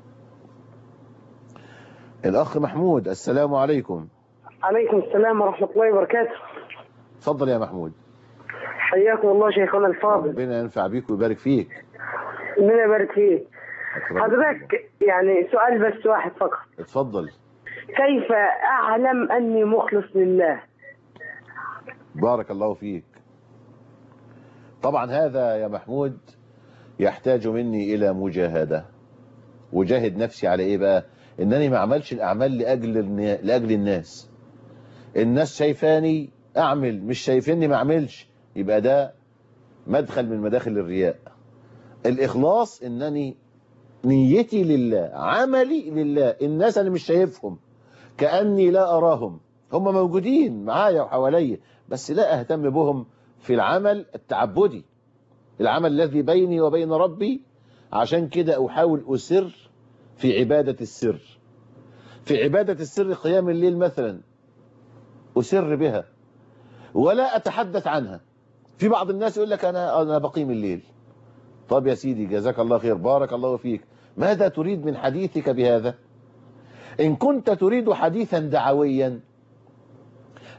الأخ محمود السلام عليكم عليكم السلام ورحمة الله وبركاته اتفضل يا محمود حياكم الله شيخنا الفاضل ربنا ينفع بيك ويبارك فيك ربنا يبارك فيك حضرتك يعني سؤال بس واحد فقط اتفضل كيف أعلم أني مخلص لله بارك الله فيك طبعا هذا يا محمود يحتاج مني إلى مجاهدة وجاهد نفسي على إيه بقى إنني ما أعملش الأعمال لأجل, النا- لأجل الناس الناس شايفاني أعمل مش شايفيني ما أعملش يبقى ده مدخل من مداخل الرياء الإخلاص إنني نيتي لله عملي لله الناس أنا مش شايفهم كأني لا أراهم هم موجودين معايا وحواليا بس لا أهتم بهم في العمل التعبدي العمل الذي بيني وبين ربي عشان كده أحاول أسر في عبادة السر في عبادة السر قيام الليل مثلا أسر بها ولا أتحدث عنها في بعض الناس يقول لك أنا أنا بقيم الليل طب يا سيدي جزاك الله خير بارك الله فيك ماذا تريد من حديثك بهذا إن كنت تريد حديثا دعويا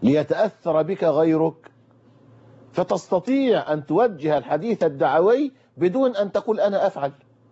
ليتأثر بك غيرك فتستطيع أن توجه الحديث الدعوي بدون أن تقول أنا أفعل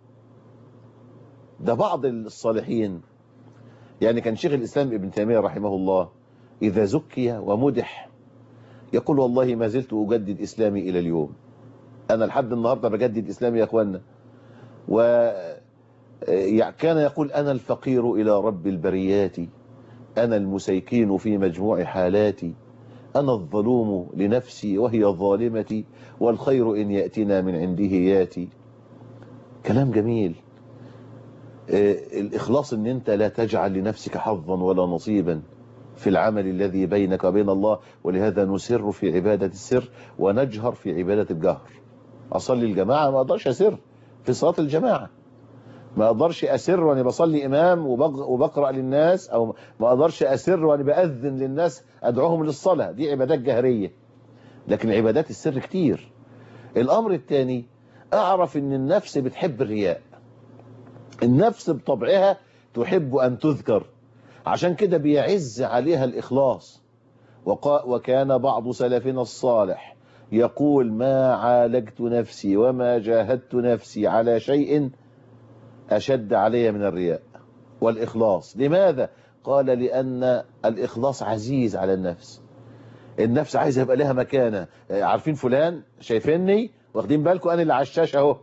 ده بعض الصالحين يعني كان شيخ الإسلام ابن تيمية رحمه الله إذا زكي ومدح يقول والله ما زلت أجدد إسلامي إلى اليوم أنا لحد النهاردة بجدد إسلامي يا أخوانا و كان يقول أنا الفقير إلى رب البريات أنا المسيكين في مجموع حالاتي أنا الظلوم لنفسي وهي ظالمتي والخير إن يأتنا من عنده ياتي كلام جميل الإخلاص أن أنت لا تجعل لنفسك حظا ولا نصيبا في العمل الذي بينك وبين الله ولهذا نسر في عبادة السر ونجهر في عبادة الجهر أصلي الجماعة ما أقدرش أسر في صلاة الجماعة ما أقدرش أسر وأنا بصلي إمام وبقرأ للناس أو ما أقدرش أسر وأنا بأذن للناس أدعوهم للصلاة دي عبادات جهرية لكن عبادات السر كتير الأمر الثاني أعرف أن النفس بتحب الرياء النفس بطبعها تحب أن تذكر عشان كده بيعز عليها الإخلاص وكان بعض سلفنا الصالح يقول ما عالجت نفسي وما جاهدت نفسي على شيء أشد علي من الرياء والإخلاص لماذا؟ قال لأن الإخلاص عزيز على النفس النفس عايزة يبقى لها مكانة عارفين فلان شايفيني واخدين بالكم أنا اللي على الشاشة اهو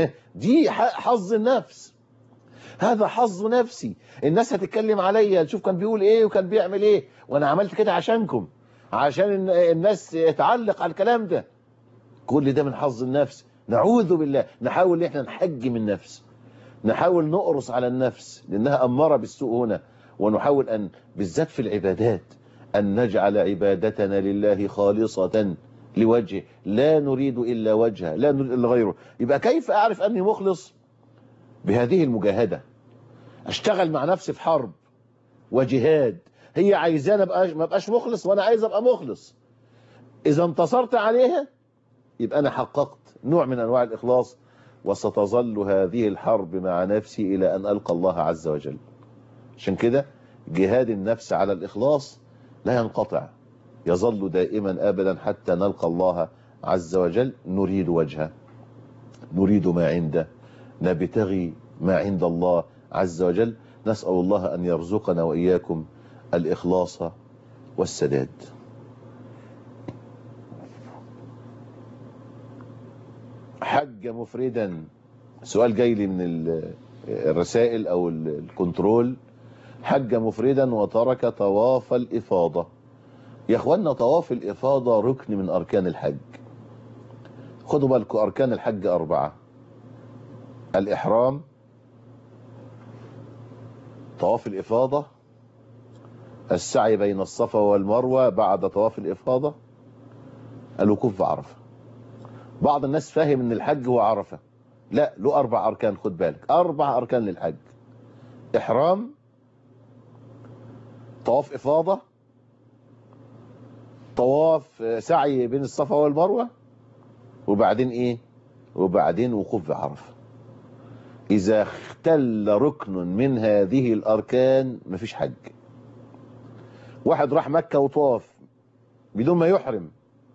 دي حظ النفس هذا حظ نفسي الناس هتتكلم عليا تشوف كان بيقول ايه وكان بيعمل ايه وانا عملت كده عشانكم عشان الناس تعلق على الكلام ده كل ده من حظ النفس نعوذ بالله نحاول ان احنا نحجم النفس نحاول نقرص على النفس لانها اماره بالسوء هنا ونحاول ان بالذات في العبادات ان نجعل عبادتنا لله خالصه لوجهه لا نريد الا وجهه لا نريد الا غيره يبقى كيف اعرف اني مخلص بهذه المجاهدة اشتغل مع نفسي في حرب وجهاد هي عايزاني ابقى ما ابقاش مخلص وانا عايز ابقى مخلص اذا انتصرت عليها يبقى انا حققت نوع من انواع الاخلاص وستظل هذه الحرب مع نفسي الى ان القى الله عز وجل عشان كده جهاد النفس على الاخلاص لا ينقطع يظل دائما ابدا حتى نلقى الله عز وجل نريد وجهه نريد ما عنده نبتغي ما عند الله عز وجل نسأل الله أن يرزقنا وإياكم الإخلاص والسداد حج مفردا سؤال جاي لي من الرسائل أو الكنترول حج مفردا وترك طواف الإفاضة يا اخوانا طواف الإفاضة ركن من أركان الحج خدوا بالكم أركان الحج أربعة الإحرام طواف الإفاضة السعي بين الصفا والمروة بعد طواف الإفاضة الوقوف بعرفة بعض الناس فاهم ان الحج هو عرفة لا له أربع أركان خد بالك أربع أركان للحج إحرام طواف إفاضة طواف سعي بين الصفا والمروة وبعدين إيه وبعدين وقوف بعرفة إذا اختل ركن من هذه الأركان مفيش حج واحد راح مكة وطاف بدون ما يحرم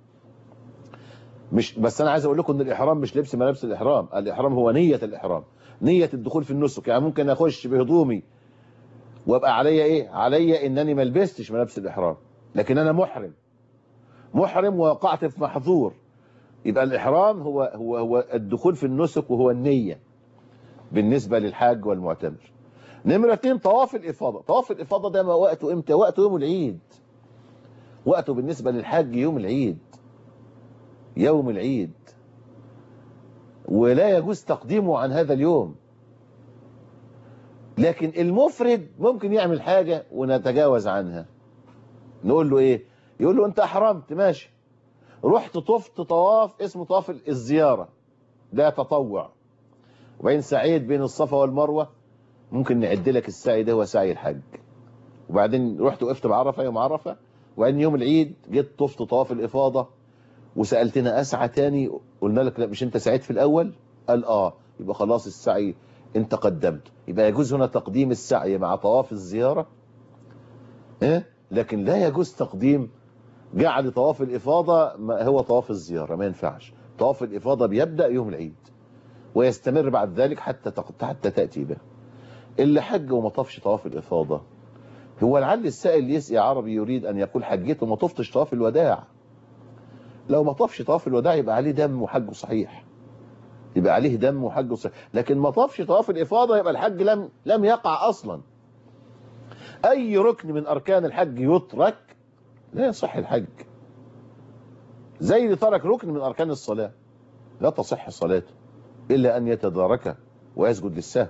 مش بس أنا عايز أقول لكم إن الإحرام مش لبس ملابس الإحرام الإحرام هو نية الإحرام نية الدخول في النسك يعني ممكن أخش بهدومي وابقى عليا إيه عليا إنني ما لبستش ملابس الإحرام لكن أنا محرم محرم ووقعت في محظور يبقى الإحرام هو هو هو الدخول في النسك وهو النية بالنسبة للحاج والمعتمر نمرة اتنين طواف الإفاضة طواف الإفاضة ده ما وقته إمتى وقته يوم العيد وقته بالنسبة للحاج يوم العيد يوم العيد ولا يجوز تقديمه عن هذا اليوم لكن المفرد ممكن يعمل حاجة ونتجاوز عنها نقول له ايه يقول له انت احرمت ماشي رحت طفت طواف اسمه طواف الزيارة ده تطوع وبعدين سعيت بين الصفا والمروة ممكن نعد لك السعي ده هو سعي الحج وبعدين رحت وقفت بعرفة يوم عرفة وبعدين يوم العيد جيت طفت طواف الإفاضة وسألتنا أسعى تاني قلنا لك لا مش انت سعيت في الأول قال اه يبقى خلاص السعي انت قدمت يبقى يجوز هنا تقديم السعي مع طواف الزيارة إيه؟ لكن لا يجوز تقديم جعل طواف الإفاضة ما هو طواف الزيارة ما ينفعش طواف الإفاضة بيبدأ يوم العيد ويستمر بعد ذلك حتى تق- حتى تأتي به اللي حج وما طافش طواف الإفاضة هو لعل السائل يسقي عربي يريد أن يقول حجيت وما طفتش طواف الوداع لو ما طافش طواف الوداع يبقى عليه دم وحجه صحيح يبقى عليه دم وحجه صحيح لكن ما طافش طواف الإفاضة يبقى الحج لم لم يقع أصلا أي ركن من أركان الحج يترك لا يصح الحج زي اللي ترك ركن من أركان الصلاة لا تصح صلاته إلا أن يتدارك ويسجد للسهو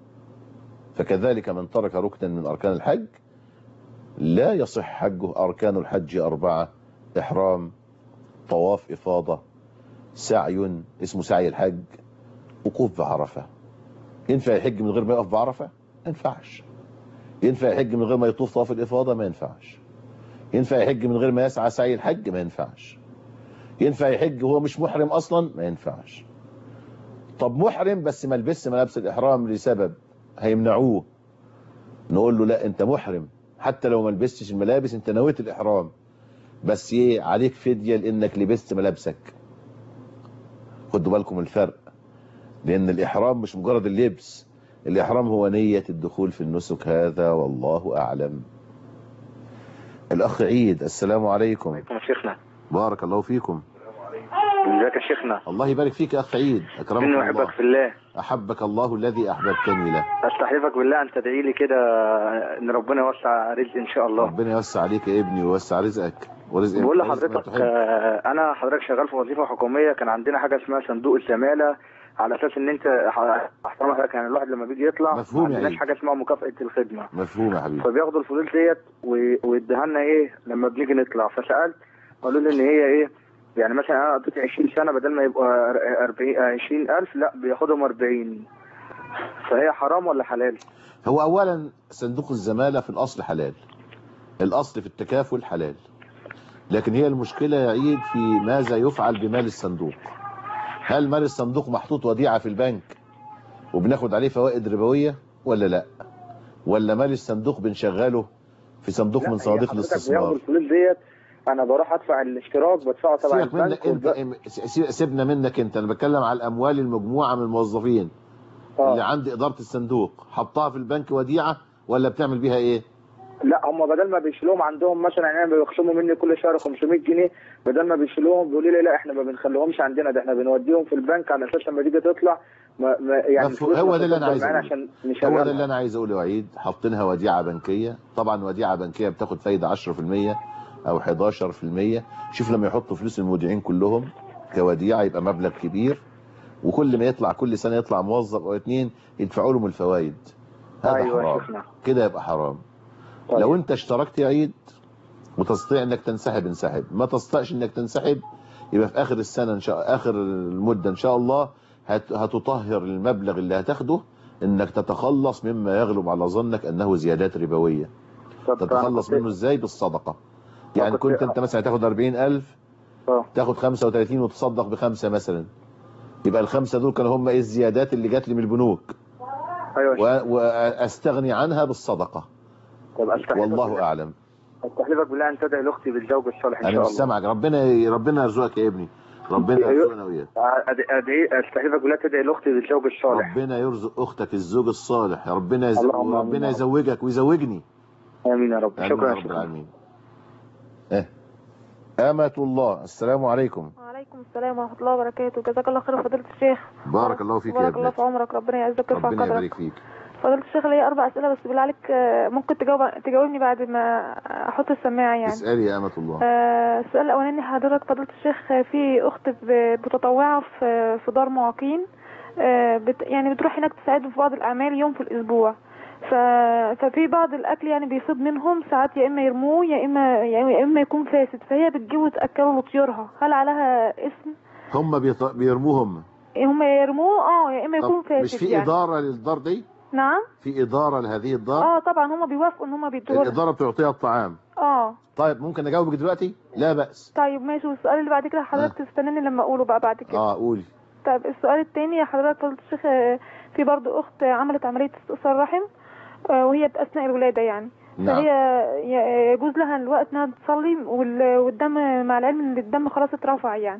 فكذلك من ترك ركنا من أركان الحج لا يصح حجه أركان الحج أربعة إحرام طواف إفاضة سعي اسمه سعي الحج وقوف بعرفة ينفع يحج من غير ما يقف بعرفة ما ينفعش ينفع يحج من غير ما يطوف طواف الإفاضة ما ينفعش ينفع يحج من غير ما يسعى سعي الحج ما ينفعش ينفع يحج وهو مش محرم أصلا ما ينفعش طب محرم بس ما لبسش ملابس الإحرام لسبب هيمنعوه نقول له لا انت محرم حتى لو ما لبستش الملابس انت نويت الإحرام بس ايه عليك فدية لانك لبست ملابسك خدوا بالكم الفرق لان الإحرام مش مجرد اللبس الإحرام هو نية الدخول في النسك هذا والله أعلم الأخ عيد السلام عليكم عليكم شيخنا بارك الله فيكم ازيك يا شيخنا الله يبارك فيك يا أخ عيد أكرمك اني الله احبك في الله أحبك الله الذي أحببتني له استحلفك بالله ان تدعي لي كده ان ربنا يوسع رزقي ان شاء الله ربنا يوسع عليك يا ابني ويوسع رزقك ورزق بقول رزق ما لحضرتك تحب. آه، انا حضرتك شغال في وظيفه حكوميه كان عندنا حاجه اسمها صندوق الزماله على اساس ان انت ح- احترم حضرتك يعني الواحد لما بيجي يطلع مفهوم ما يا عندناش عيد. حاجه اسمها مكافاه الخدمه مفهوم يا حبيبي فبياخدوا الفلوس ديت و- ويديها لنا ايه لما بنيجي نطلع فسالت قالوا لي ان هي ايه يعني مثلا انا قضيت 20 سنه بدل ما يبقى 40 20000 لا بياخدهم 40 فهي حرام ولا حلال؟ هو أولا صندوق الزمالة في الأصل حلال الأصل في التكافل حلال لكن هي المشكلة يا عيد في ماذا يفعل بمال الصندوق هل مال الصندوق محطوط وديعة في البنك وبناخد عليه فوائد ربوية ولا لا ولا مال الصندوق بنشغله في صندوق لا، من هي صناديق حضرتك الاستثمار بياخدوا الفلوس ديت انا بروح ادفع الاشتراك بدفعه تبع سيبك منك البنك انت والب- سي- سيبنا منك انت انا بتكلم على الاموال المجموعه من الموظفين آه. اللي عند اداره الصندوق حطها في البنك وديعه ولا بتعمل بيها ايه لا هم بدل ما بيشيلوهم عندهم مثلا يعني بيخصموا مني كل شهر 500 جنيه بدل ما بيشيلوهم بيقولوا لي لا احنا ما بنخليهمش عندنا ده احنا بنوديهم في البنك على اساس لما تيجي تطلع ما ما يعني مفهوم. الفلوس هو ما ده اللي انا تفضل عايز معانا اقوله عشان هو ده نشغلها اللي انا عايز اقوله يا عيد حاطينها وديعه بنكيه طبعا وديعه بنكيه بتاخد فايده 10% او 11% شوف لما يحطوا فلوس المودعين كلهم كوديعه يبقى مبلغ كبير وكل ما يطلع كل سنه يطلع موظف او اتنين يدفعوا لهم الفوائد هذا ايوه حرام شفنا كده يبقى حرام طيب. لو انت اشتركت يا عيد وتستطيع انك تنسحب انسحب ما تستطيعش انك تنسحب يبقى في اخر السنة ان شاء اخر المدة ان شاء الله هت... هتطهر المبلغ اللي هتاخده انك تتخلص مما يغلب على ظنك انه زيادات ربوية طب تتخلص أنا- منه ازاي بالصدقة يعني كنت- كنت انت مثلا هتاخد 40000 اه تاخد 35 وتصدق بخمسة مثلا يبقى الخمسة دول كانوا هم ايه الزيادات اللي جات لي من البنوك ايوه و... واستغني عنها بالصدقة طب استحلفك والله بالله- اعلم استحلفك بالله ان تدعي لاختي بالزوج الصالح ان انا شاء مش الله سامعك ربنا ربنا يرزقك يا ابني ربنا أيوه. يرزقنا وياك أد- ادعي استحلفك بالله تدعي لاختي بالزوج الصالح ربنا يرزق اختك الزوج الصالح ربنا يز... اللهم آمين. ربنا يزوجك ويزوجني امين يا رب امين شكرا يا يا رب شيخ العالمين اه أمة الله السلام عليكم وعليكم السلام ورحمة الله وبركاته جزاك الله خير فضيلة الشيخ بارك الله فيك يا بارك الله ابنتي في عمرك ربنا يعزك ويرفع ربنا قدرك يبارك فيك فضيلة الشيخ ليا أربع أسئلة بس بالله عليك آه، ممكن تجاوب تجاوبني بعد ما أحط السماعة يعني اسألي يا أمة الله آه، السؤال الأولاني حضرتك فضيلة الشيخ آه، في أخت ب- متطوعة في في دار معاقين آه، بت يعني بتروح هناك تساعدهم في بعض الأعمال يوم في الأسبوع ف... ففي بعض الأكل يعني بيفيض منهم ساعات يا إما يرموه يا إما يعني يا إما يكون فاسد فهي بتجيبه وتأكله لطيورها هل عليها اسم؟ هم بيط... بيرموهم هم يا يرموه اه يا إما يكون طب فاسد مش في يعني. إدارة للدار دي نعم في إدارة لهذه الدار اه طبعا هم بيوافقوا ان هم بيدوها الإدارة بتعطيها الطعام اه طيب ممكن أجاوبك دلوقتي لا بأس طيب ماشي والسؤال اللي بعد كده حضرتك تستناني لما اقوله بقى بعد كده اه قولي طيب السؤال التاني يا حضرتك فضيلة الشيخ آه، في برضو اخت عملت عملية استئصال رحم آه، وهي اثناء الولادة يعني نعم. فهي ي- يجوز لها الوقت انها تصلي وال- والدم مع العلم ان الدم خلاص اترفع يعني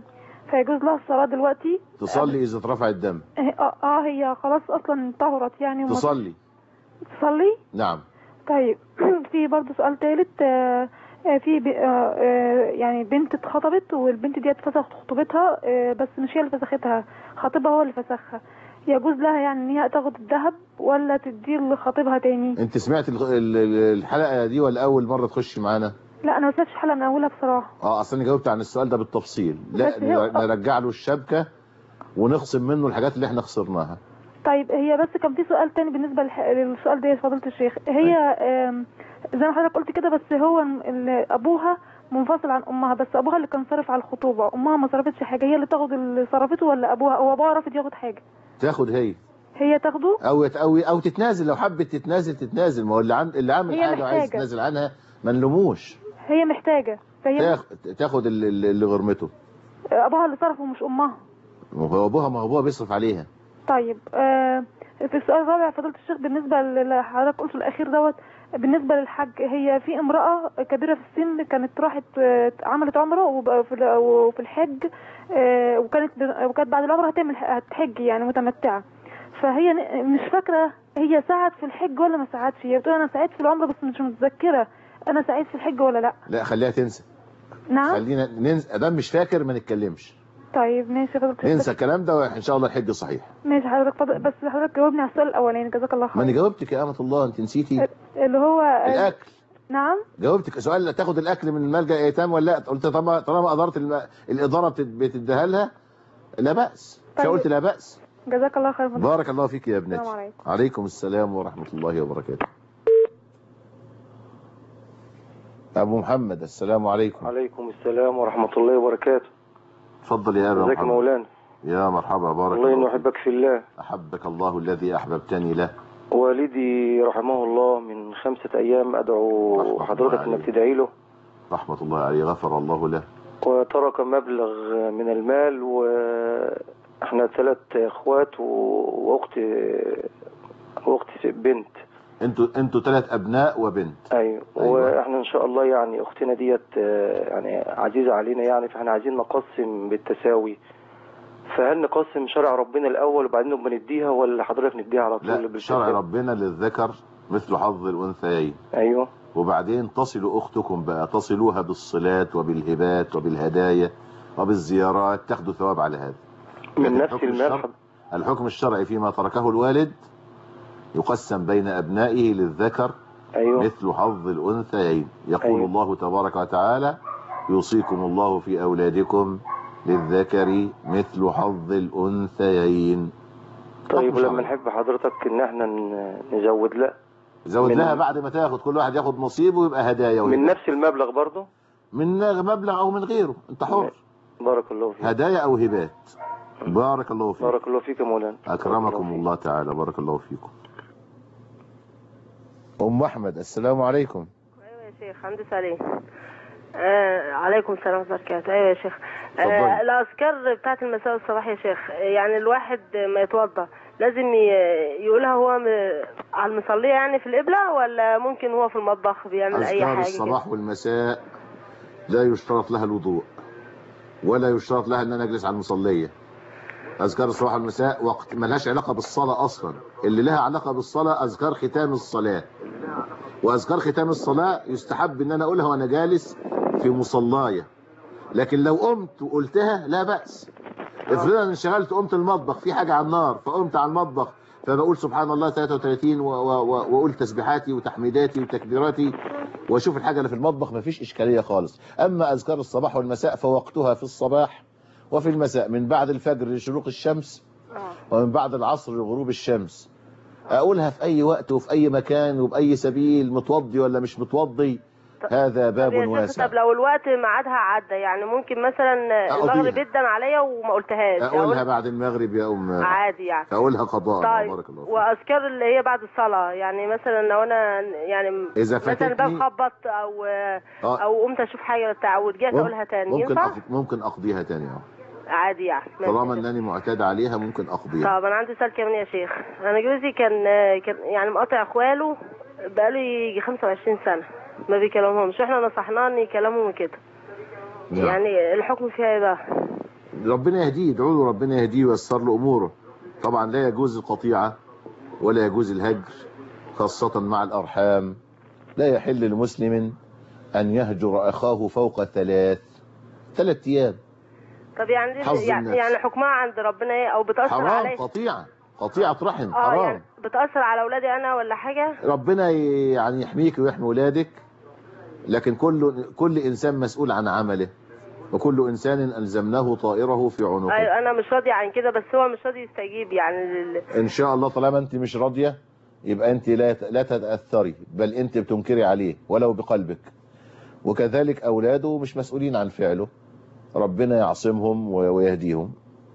فيجوز لها الصلاة دلوقتي تصلي إذا اترفع الدم اه آه، هي خلاص اصلا طهرت يعني وما- تصلي تصلي نعم طيب في برضه سؤال ثالث آه، آه، في ب- آه، آه، يعني بنت اتخطبت والبنت دي اتفسخت خطوبتها آه، بس مش هي اللي فسختها خطيبها هو اللي فسخها يجوز لها يعني ان هي تاخد الذهب ولا تديه لخطيبها تاني انت سمعت ال- ال- الحلقة دي ولا أول مرة تخش معانا لا انا ما سمعتش حلقه من اولها بصراحه اه اصلا جاوبت عن السؤال ده بالتفصيل لا بس هي- نرجع له الشبكة ونخصم منه الحاجات اللي احنا خسرناها طيب هي بس كان في سؤال تاني بالنسبه للح- للسؤال ده يا فضيله الشيخ هي آم، زي ما حضرتك قلت كده بس هو ال- ابوها منفصل عن امها بس ابوها اللي كان صارف على الخطوبه امها ما صرفتش حاجه هي اللي تاخد اللي صرفته ولا ابوها هو ابوها رافض ياخد حاجه تاخد هي هي تاخده او يت- او او تتنازل لو حبت تتنازل تتنازل ما هو اللي عن اللي عامل هي حاجه وعايز محتاجة. يتنازل عنها ما نلوموش هي محتاجه فهي تاخ- تاخد اللي, اللي اللي غرمته ابوها اللي صرفه مش امها ما هو ابوها ما هو ابوها بيصرف عليها طيب آه في السؤال الرابع فضيلة الشيخ بالنسبة اللي حضرتك قلته الأخير دوت بالنسبة للحج هي في امرأة كبيرة في السن كانت راحت آه، عملت عمرة وب- في ال- وفي الحج آه، وكانت وكانت بعد العمرة هتعمل هتحج يعني متمتعة فهي ن- مش فاكرة هي ساعد في الحج ولا ما ساعدش هي بتقول أنا ساعدت في العمرة بس مش متذكرة أنا ساعدت في الحج ولا لا لا خليها تنسى نعم خلينا ننسى ادام مش فاكر ما نتكلمش طيب ماشي يا فضيلة الشيخ ننسى الكلام ده وان شاء الله الحج صحيح ماشي حضرتك فضل بس حضرتك جاوبني على السؤال الأولاني جزاك الله ما خير انا جاوبتك يا امه الله انت نسيتي اللي هو الاكل نعم جاوبتك سؤال تاخد الاكل من الملجا ايتام ولا لا قلت طالما طالما اداره الم... الاداره بتد- بتديها لها لا باس مش طيب. قلت لا باس جزاك الله خير فضيلة بارك الله فيك يا ابنتي السلام عليكم. عليكم السلام ورحمة الله وبركاته أبو محمد السلام عليكم عليكم السلام ورحمة الله وبركاته تفضل يا أبا ازيك يا محمد مولانا يا مرحبا بارك والله إنه الله فيك. أحبك في الله أحبك الله الذي أحببتني له والدي رحمه الله من خمسة أيام أدعو حضرتك إنك تدعي له رحمة الله عليه غفر الله له وترك مبلغ من المال وإحنا ثلاث إخوات و- وأخت وأخت بنت انتوا انتوا ثلاث أبناء وبنت أيوة. أيوة. وإحنا إن شاء الله يعني أختنا ديت آه، يعني عزيزة علينا يعني فإحنا عايزين نقسم بالتساوي فهل نقسم شرع ربنا الأول وبعدين نبقى نديها ولا حضرتك نديها على طول لا بالتساوي؟ شرع ربنا للذكر مثل حظ الأنثيين أيوه وبعدين تصلوا أختكم بقى تصلوها بالصلات وبالهبات وبالهدايا وبالزيارات تاخدوا ثواب على هذا من لكن نفس حكم المال الشرع الحكم الشرعي فيما تركه الوالد يقسم بين أبنائه للذكر أيوه. مثل حظ الأنثيين يقول أيوه. الله تبارك وتعالى يوصيكم الله في أولادكم للذكر مثل حظ الأنثيين طيب حكم ولما شرعي. نحب حضرتك إن إحنا ن- نزود لا زود من- لها بعد ما تاخد كل واحد ياخد نصيبه ويبقى هدايا من وهبات. نفس المبلغ برضه من مبلغ أو من غيره أنت حر بارك الله فيك هدايا أو هبات بارك الله فيك بارك الله فيك يا مولانا أكرمكم الله تعالى بارك الله فيكم أم أحمد السلام عليكم ايوه يا شيخ عندي سؤالين آه عليكم السلام ورحمه الله وبركاته ايوه يا شيخ آه اتفضلي. الاذكار بتاعت المساء والصباح يا شيخ يعني الواحد ما يتوضا لازم ي- يقولها هو م... على المصليه يعني في القبله ولا ممكن هو في المطبخ بيعمل اي أذكار حاجه الصباح كده؟ والمساء لا يشترط لها الوضوء ولا يشترط لها ان انا اجلس على المصليه اذكار الصباح والمساء وقت ملهاش علاقه بالصلاه اصلا اللي لها علاقه بالصلاه اذكار ختام الصلاه واذكار ختام الصلاه يستحب ان انا اقولها وانا جالس في مصلايه لكن لو قمت وقلتها لا باس افرض انا انشغلت قمت المطبخ في حاجه على النار فقمت على المطبخ فبقول سبحان الله 33 و- و- و- واقول تسبيحاتي وتحميداتي وتكبيراتي واشوف الحاجه اللي في المطبخ مفيش اشكاليه خالص اما اذكار الصباح والمساء فوقتها في الصباح وفي المساء من بعد الفجر لشروق الشمس ومن بعد العصر لغروب الشمس اقولها في اي وقت وفي اي مكان وباي سبيل متوضي ولا مش متوضي هذا باب يا شيخ واسع طب لو الوقت ميعادها عدى يعني ممكن مثلا أقضيها. المغرب يدن عليا وما قلتهاش اقولها بعد المغرب يا ام عادي يعني اقولها قضاء طيب بارك الله فيك. واذكار اللي هي بعد الصلاه يعني مثلا لو انا يعني إذا مثلا فاتتني- الباب خبط او آه. او قمت اشوف حاجه بتاع ورجعت مم- اقولها تاني ممكن ينفع أقضي ممكن اقضيها تاني اه عادي يعني ماشي. طالما انني معتاد عليها ممكن اقضيها طب انا عندي سؤال كمان يا شيخ انا جوزي كان كان يعني مقاطع اخواله بقاله يجي 25 سنه ما بيكلمهمش احنا نصحناه ان يكلمهم كده نعم. يعني الحكم فيها ايه بقى ربنا يهديه ادعوا له ربنا يهديه وييسر له اموره طبعا لا يجوز القطيعه ولا يجوز الهجر خاصه مع الارحام لا يحل لمسلم ان يهجر اخاه فوق ثلاث ثلاث ايام طب يعني حظ دي يعني, النفس. يعني حكمها عند ربنا ايه او بتاثر حرام علي قطيعه قطيعه رحم اه حرام يعني بتاثر على اولادي انا ولا حاجه ربنا ي- يعني يحميك ويحمي ولادك لكن كل كل انسان مسؤول عن عمله وكل انسان الزمناه طائره في عنقه ايوه انا مش راضي عن كده بس هو مش راضي يستجيب يعني لل... ان شاء الله طالما انت مش راضيه يبقى انت لا لا تتاثري بل انت بتنكري عليه ولو بقلبك وكذلك اولاده مش مسؤولين عن فعله ربنا يعصمهم و- ويهديهم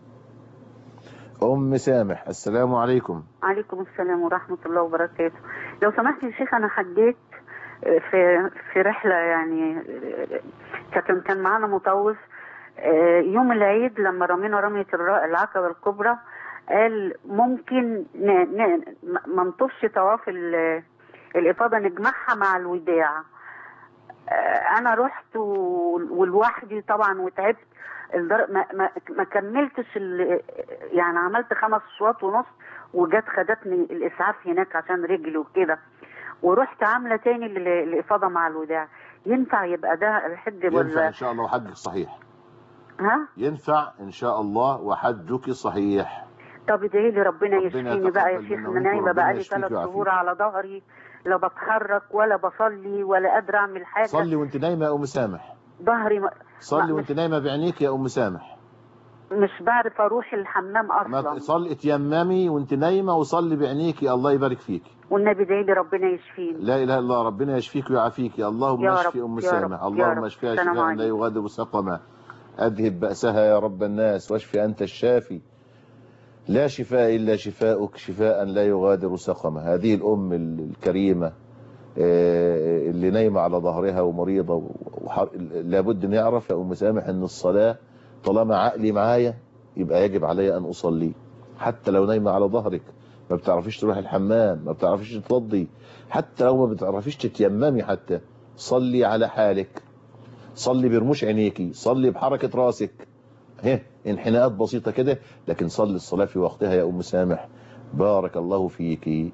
ام سامح السلام عليكم عليكم السلام ورحمة الله وبركاته لو سمحت يا شيخ أنا حجيت في في رحلة يعني كان كان معانا مطوف يوم العيد لما رمينا رمية الر- العقبة الكبرى قال ممكن ن... ن... ما نطوفش طواف ال- الإفاضة نجمعها مع الوداع أنا رحت و- ولوحدي طبعا وتعبت الدر... ما... ما... ما كملتش ال... يعني عملت خمس شواط ونص وجت خدتني الإسعاف هناك عشان رجلي وكده ورحت عاملة تاني ال- الإفاضة مع الوداع ينفع يبقى ده الحج ينفع ولا ان شاء الله وحجك صحيح ها ينفع ان شاء الله وحجك صحيح طب ادعي لي ربنا ربنا يشفيني بقى يا يتقبل شيخ منا انا وانتم نايمه ربنا بقى لي يشفيك ثلاث ويعافيك. شهور على ظهري لا بتحرك ولا بصلي ولا قادره اعمل حاجه صلي وانت نايمه يا ام سامح ظهري م... صلي ما- وانت نايمه بعينيك يا ام سامح مش بعرف اروح الحمام ما اصلا صلي اتيممي وانت نايمه وصلي بعينيك يا الله يبارك فيك والنبي ادعي لي ربنا يشفيني لا اله الا الله ربنا يشفيك ويعافيك اللهم يا اشفي رب، ام يا سامح رب، يا اللهم رب. اشفيها السلام شفاء لا عليكم. يغادر سقما اذهب بأسها يا رب الناس واشفي انت الشافي لا شفاء الا شفاؤك شفاء لا يغادر سقما هذه الام الكريمه آه، اللي نايمه على ظهرها ومريضه وح- لابد ان يعرف يا ام سامح ان الصلاه طالما عقلي معايا يبقى يجب علي ان اصلي حتى لو نايمه على ظهرك ما بتعرفيش تروح الحمام ما بتعرفيش تتوضي حتى لو ما بتعرفيش تتيممي حتى صلي على حالك صلي برموش عينيكي صلي بحركة راسك هه انحناءات بسيطة كده لكن صلي الصلاة في وقتها يا أم سامح بارك الله فيك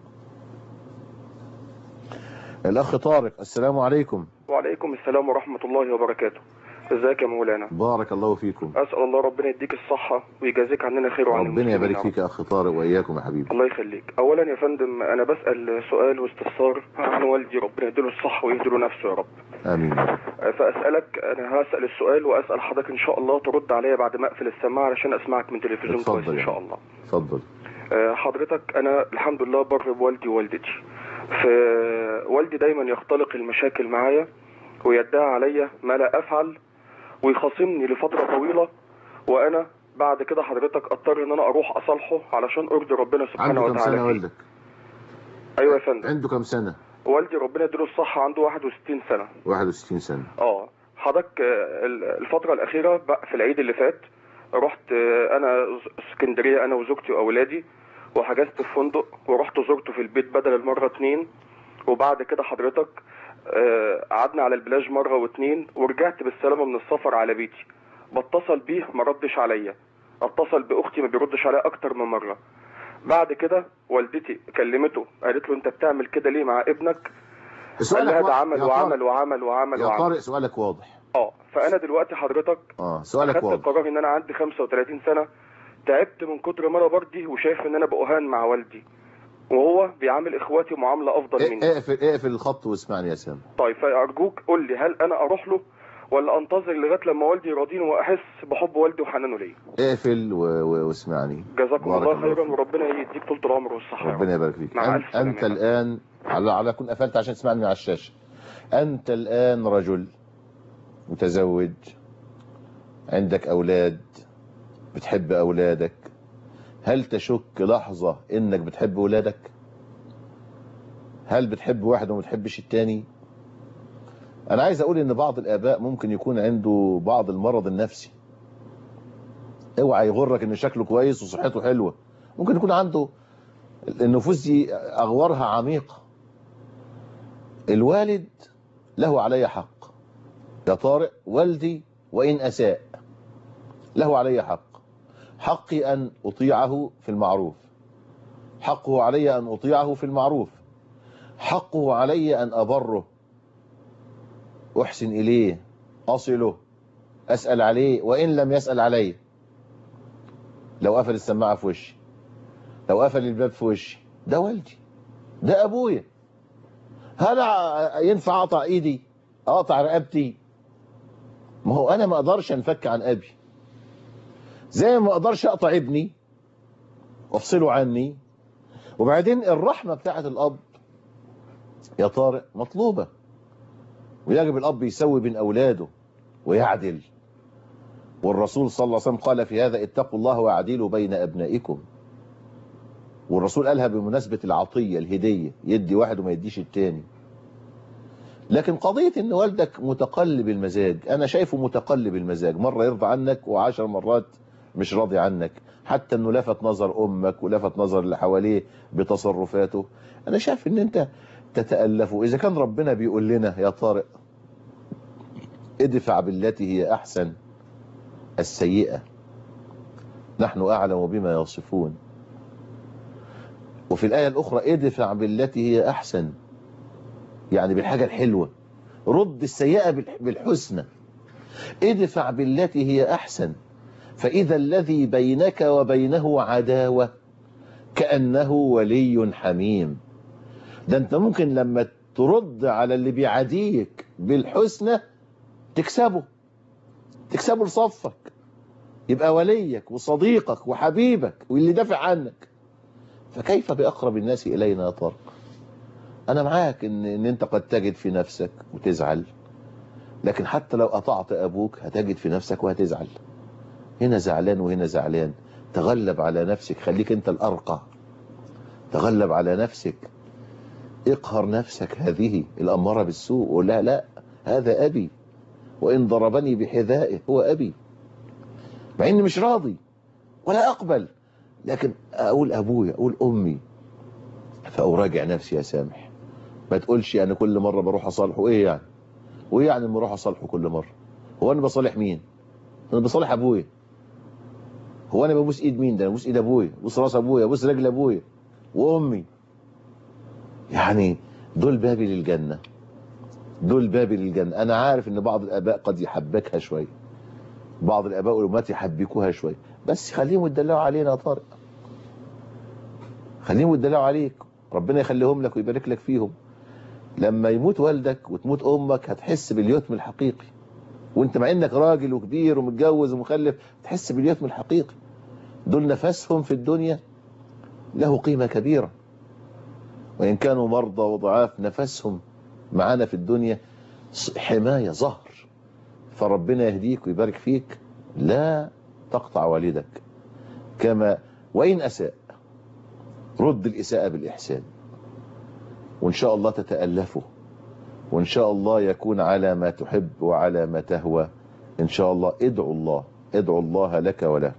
الأخ طارق السلام عليكم وعليكم السلام ورحمة الله وبركاته ازيك يا مولانا بارك الله فيكم اسأل الله ربنا يديك الصحة ويجازيك عننا خير وعن ربنا المسلمين يبارك يا فيك يا أخ طارق وإياكم يا حبيبي الله يخليك اولا يا فندم انا بسأل سؤال واستفسار عن والدي ربنا يديله الصحة ويهديله نفسه يا رب آمين فاسألك انا هسأل السؤال واسأل حضرتك ان شاء الله ترد عليا بعد ما اقفل السماعة علشان اسمعك من تلفزيون اتفضل كويس ان يعني. شاء الله اتفضل آه، حضرتك انا الحمد لله بر بوالدي ووالدتي فوالدي دايما يختلق المشاكل معايا ويدعي عليا ما لا افعل ويخاصمني لفترة طويلة وانا بعد كده حضرتك اضطر ان انا اروح اصالحه علشان ارضي ربنا سبحانه عنده كم وتعالى سنة فيه. والدك ايوه يا فندم عنده كم سنة والدي ربنا يديله الصحة عنده 61 سنة 61 سنة اه حضرتك آه، ال- الفترة الأخيرة بقى في العيد اللي فات رحت آه، أنا ز- اسكندرية أنا وزوجتي وأولادي وحجزت في فندق ورحت زرته في البيت بدل المرة اتنين وبعد كده حضرتك آه، قعدنا على البلاج مرة واتنين ورجعت بالسلامة من السفر على بيتي بتصل بيه ما ردش عليا اتصل بأختي ما بيردش عليا أكتر من مرة بعد كده والدتي كلمته قالت له أنت بتعمل كده ليه مع ابنك قال لها ده واضح. عمل يا وعمل طارق. وعمل وعمل يا وعمل طارق سؤالك واضح اه فانا دلوقتي حضرتك اه سؤالك اخدت واضح قرار ان انا عندي 35 سنه تعبت من كتر ما انا برضي وشايف ان انا بأهان مع والدي وهو بيعامل اخواتي معامله افضل مني اقفل اقفل الخط واسمعني يا سامح طيب فارجوك قول لي هل انا اروح له ولا انتظر لغايه لما والدي يراضيني واحس بحب والدي وحنانه ليا اقفل و... و... واسمعني جزاكم بارك الله الله خيرا فيك. وربنا يديك طول العمر والصحه يا رب. ربنا يبارك فيك مع أن... ألف سلامة انت يا رب. الان على على كن قفلت عشان تسمعني على الشاشه انت الان رجل متزوج عندك اولاد بتحب اولادك هل تشك لحظه انك بتحب اولادك هل بتحب واحد وما بتحبش التاني انا عايز اقول ان بعض الاباء ممكن يكون عنده بعض المرض النفسي اوعى يغرك ان شكله كويس وصحته حلوه ممكن يكون عنده النفوس دي اغوارها عميقه الوالد له علي حق يا طارق والدي وان اساء له علي حق حقي أن أطيعه في المعروف حقه علي أن أطيعه في المعروف حقه علي أن أبره أحسن إليه أصله أسأل عليه وإن لم يسأل علي لو قفل السماعة في وشي لو قفل الباب في وشي ده والدي ده أبويا هل ع- ينفع أقطع إيدي أقطع رقبتي ما هو أنا ما أقدرش أنفك عن أبي زي ما أقدرش أقطع ابني وأفصله عني وبعدين الرحمة بتاعت الأب يا طارق مطلوبة ويجب الأب يسوي بين أولاده ويعدل والرسول صلى الله عليه وسلم قال في هذا اتقوا الله واعدلوا بين أبنائكم والرسول قالها بمناسبة العطية الهدية يدي واحد وما يديش التاني لكن قضية ان والدك متقلب المزاج انا شايفه متقلب المزاج مرة يرضى عنك وعشر مرات مش راضي عنك حتى انه لفت نظر امك ولفت نظر اللي حواليه بتصرفاته انا شايف ان انت تتألفه اذا كان ربنا بيقول لنا يا طارق ادفع بالتي هي احسن السيئة نحن اعلم بما يصفون وفي الآية الأخرى ادفع بالتي هي أحسن يعني بالحاجة الحلوة رد السيئة بالح- بالحسنى ادفع بالتي هي أحسن فإذا الذي بينك وبينه عداوة كأنه ولي حميم ده أنت ممكن لما ترد على اللي بيعاديك بالحسنى تكسبه تكسبه لصفك يبقى وليك وصديقك وحبيبك واللي دافع عنك فكيف بأقرب الناس إلينا يا طارق أنا معاك إن, إن أنت قد تجد في نفسك وتزعل لكن حتى لو قطعت أبوك هتجد في نفسك وهتزعل هنا زعلان وهنا زعلان تغلب على نفسك خليك أنت الأرقى تغلب على نفسك اقهر نفسك هذه الأمارة بالسوء وقول لها لا هذا أبي وإن ضربني بحذائه هو أبي مع إني مش راضي ولا أقبل لكن أقول أبويا أقول أمي فأراجع نفسي يا سامح ما تقولش أنا كل مرة بروح أصالحه إيه يعني وإيه يعني لما أروح أصالحه كل مرة هو أنا بصالح مين أنا بصالح أبويا هو أنا ببوس إيد مين ده أنا ببوس إيد أبويا ببوس راس أبويا ببوس رجل أبويا وأمي يعني دول بابي للجنة دول بابي للجنة أنا عارف إن بعض الآباء قد يحبكها شوية بعض الآباء والأمهات يحبكوها شوية بس خليهم يدلعوا علينا يا طارق خليهم يدلعوا عليك ربنا يخليهم لك ويبارك لك فيهم لما يموت والدك وتموت أمك هتحس باليتم الحقيقي وانت مع انك راجل وكبير ومتجوز ومخلف تحس باليتم الحقيقي دول نفسهم في الدنيا له قيمة كبيرة وإن كانوا مرضى وضعاف نفسهم معانا في الدنيا حماية ظهر فربنا يهديك ويبارك فيك لا تقطع والدك كما وإن أساء رد الإساءة بالإحسان وإن شاء الله تتألفه وإن شاء الله يكون على ما تحب وعلى ما تهوى إن شاء الله ادعو الله ادعو الله لك وله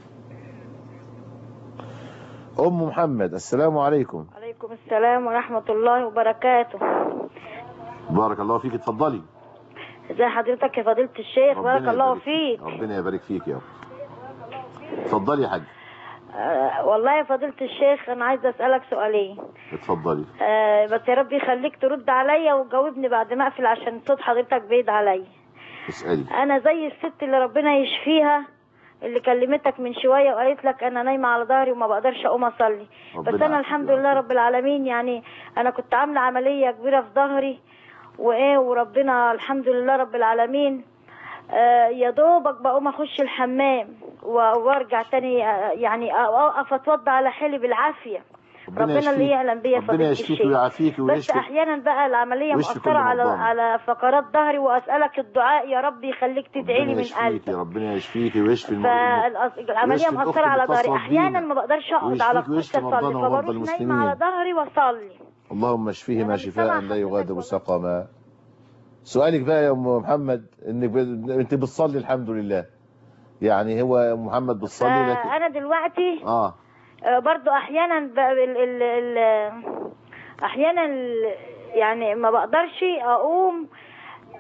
أم محمد السلام عليكم عليكم السلام ورحمة الله وبركاته بارك الله فيك اتفضلي ازي حضرتك يا فضيلة الشيخ ربنا بارك الله يبارك فيك ربنا يبارك فيك يا رب اتفضلي يا حاج آه والله يا فضيلة الشيخ انا عايزة اسألك سؤالين اتفضلي آه بس يا رب يخليك ترد عليا وتجاوبني بعد ما اقفل عشان صوت حضرتك بعيد عليا اسألي انا زي الست اللي ربنا يشفيها اللي كلمتك من شوية وقالت لك انا نايمة على ظهري وما بقدرش اقوم اصلي ربنا بس انا يعافيك الحمد يا لله رب العالمين يعني انا كنت عاملة عملية كبيرة في ظهري وايه وربنا الحمد لله رب العالمين آه يا دوبك بقوم اخش الحمام و- وارجع تاني آه، يعني اقف اتوضى على حيلي بالعافيه ربنا ربنا اللي يشفيك. يعلم بيا ربنا فضيلة يشفيك الشيخ. ويعافيك بس ويشفي احيانا بقى العمليه ويشفي كل مؤثره على مرضانا. على فقرات ظهري واسالك الدعاء يا رب يخليك تدعي لي ربنا من يشفيك قلبك يا ربنا يشفيك ويشفي الم- فالعمليه ويشفي الأخت مؤثره على اللي ظهري اتصلت احيانا بينا. ما بقدرش اقعد ويشفيك على ويشفي الكرسي اصلي مرضانا ومرضى فبروح نايمه المسلمين. على ظهري واصلي اللهم اشفيه ما شفاء لا يغادر سقما سؤالك بقى يا ام محمد انك ب... انت بتصلي الحمد لله يعني هو يا أم محمد بتصلي لك فانا دلوقتي اه آه، برضو احيانا ب... ال... ال... ال... احيانا ال... يعني ما بقدرش اقوم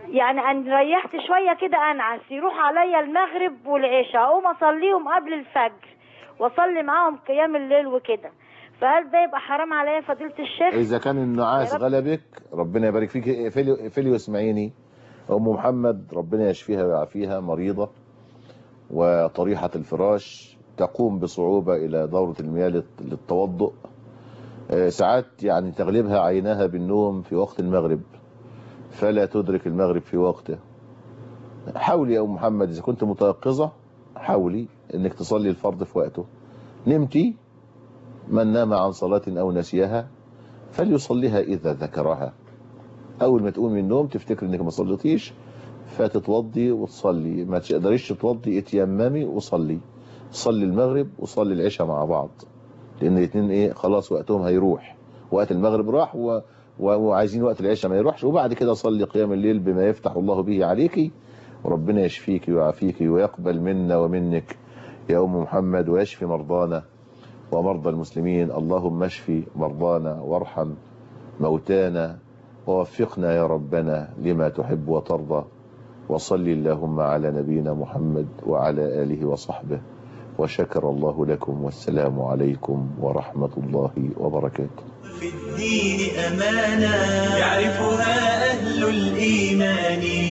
يعني ان ريحت شويه كده انعس يروح عليا المغرب والعشاء اقوم اصليهم قبل الفجر واصلي معاهم قيام الليل وكده فهل ده يبقى حرام عليا فضيله الشيخ إذا كان النعاس يا رب. غلبك ربنا يبارك فيك اقفلي اقفلي واسمعيني أم محمد ربنا يشفيها ويعافيها مريضة وطريحة الفراش تقوم بصعوبة إلى دورة المياه للت- للتوضؤ آه، ساعات يعني تغلبها عيناها بالنوم في وقت المغرب فلا تدرك المغرب في وقته حاولي يا أم محمد إذا كنت متيقظة حاولي إنك تصلي الفرض في وقته نمتي من نام عن صلاة أو نسيها فليصليها إذا ذكرها أول ما تقوم من النوم تفتكر إنك ما صليتيش فتتوضي وتصلي ما تقدريش تتوضي اتيممي وصلي صلي المغرب وصلي العشاء مع بعض لأن الاثنين إيه خلاص وقتهم هيروح وقت المغرب راح و... و... وعايزين وقت العشاء ما يروحش وبعد كده صلي قيام الليل بما يفتح الله به عليكي وربنا يشفيك ويعافيك ويقبل منا ومنك يا أم محمد ويشفي مرضانا ومرضى المسلمين اللهم اشفي مرضانا وارحم موتانا ووفقنا يا ربنا لما تحب وترضى وصل اللهم على نبينا محمد وعلى آله وصحبه وشكر الله لكم والسلام عليكم ورحمة الله وبركاته الدين أمانة يعرفها أهل الإيمان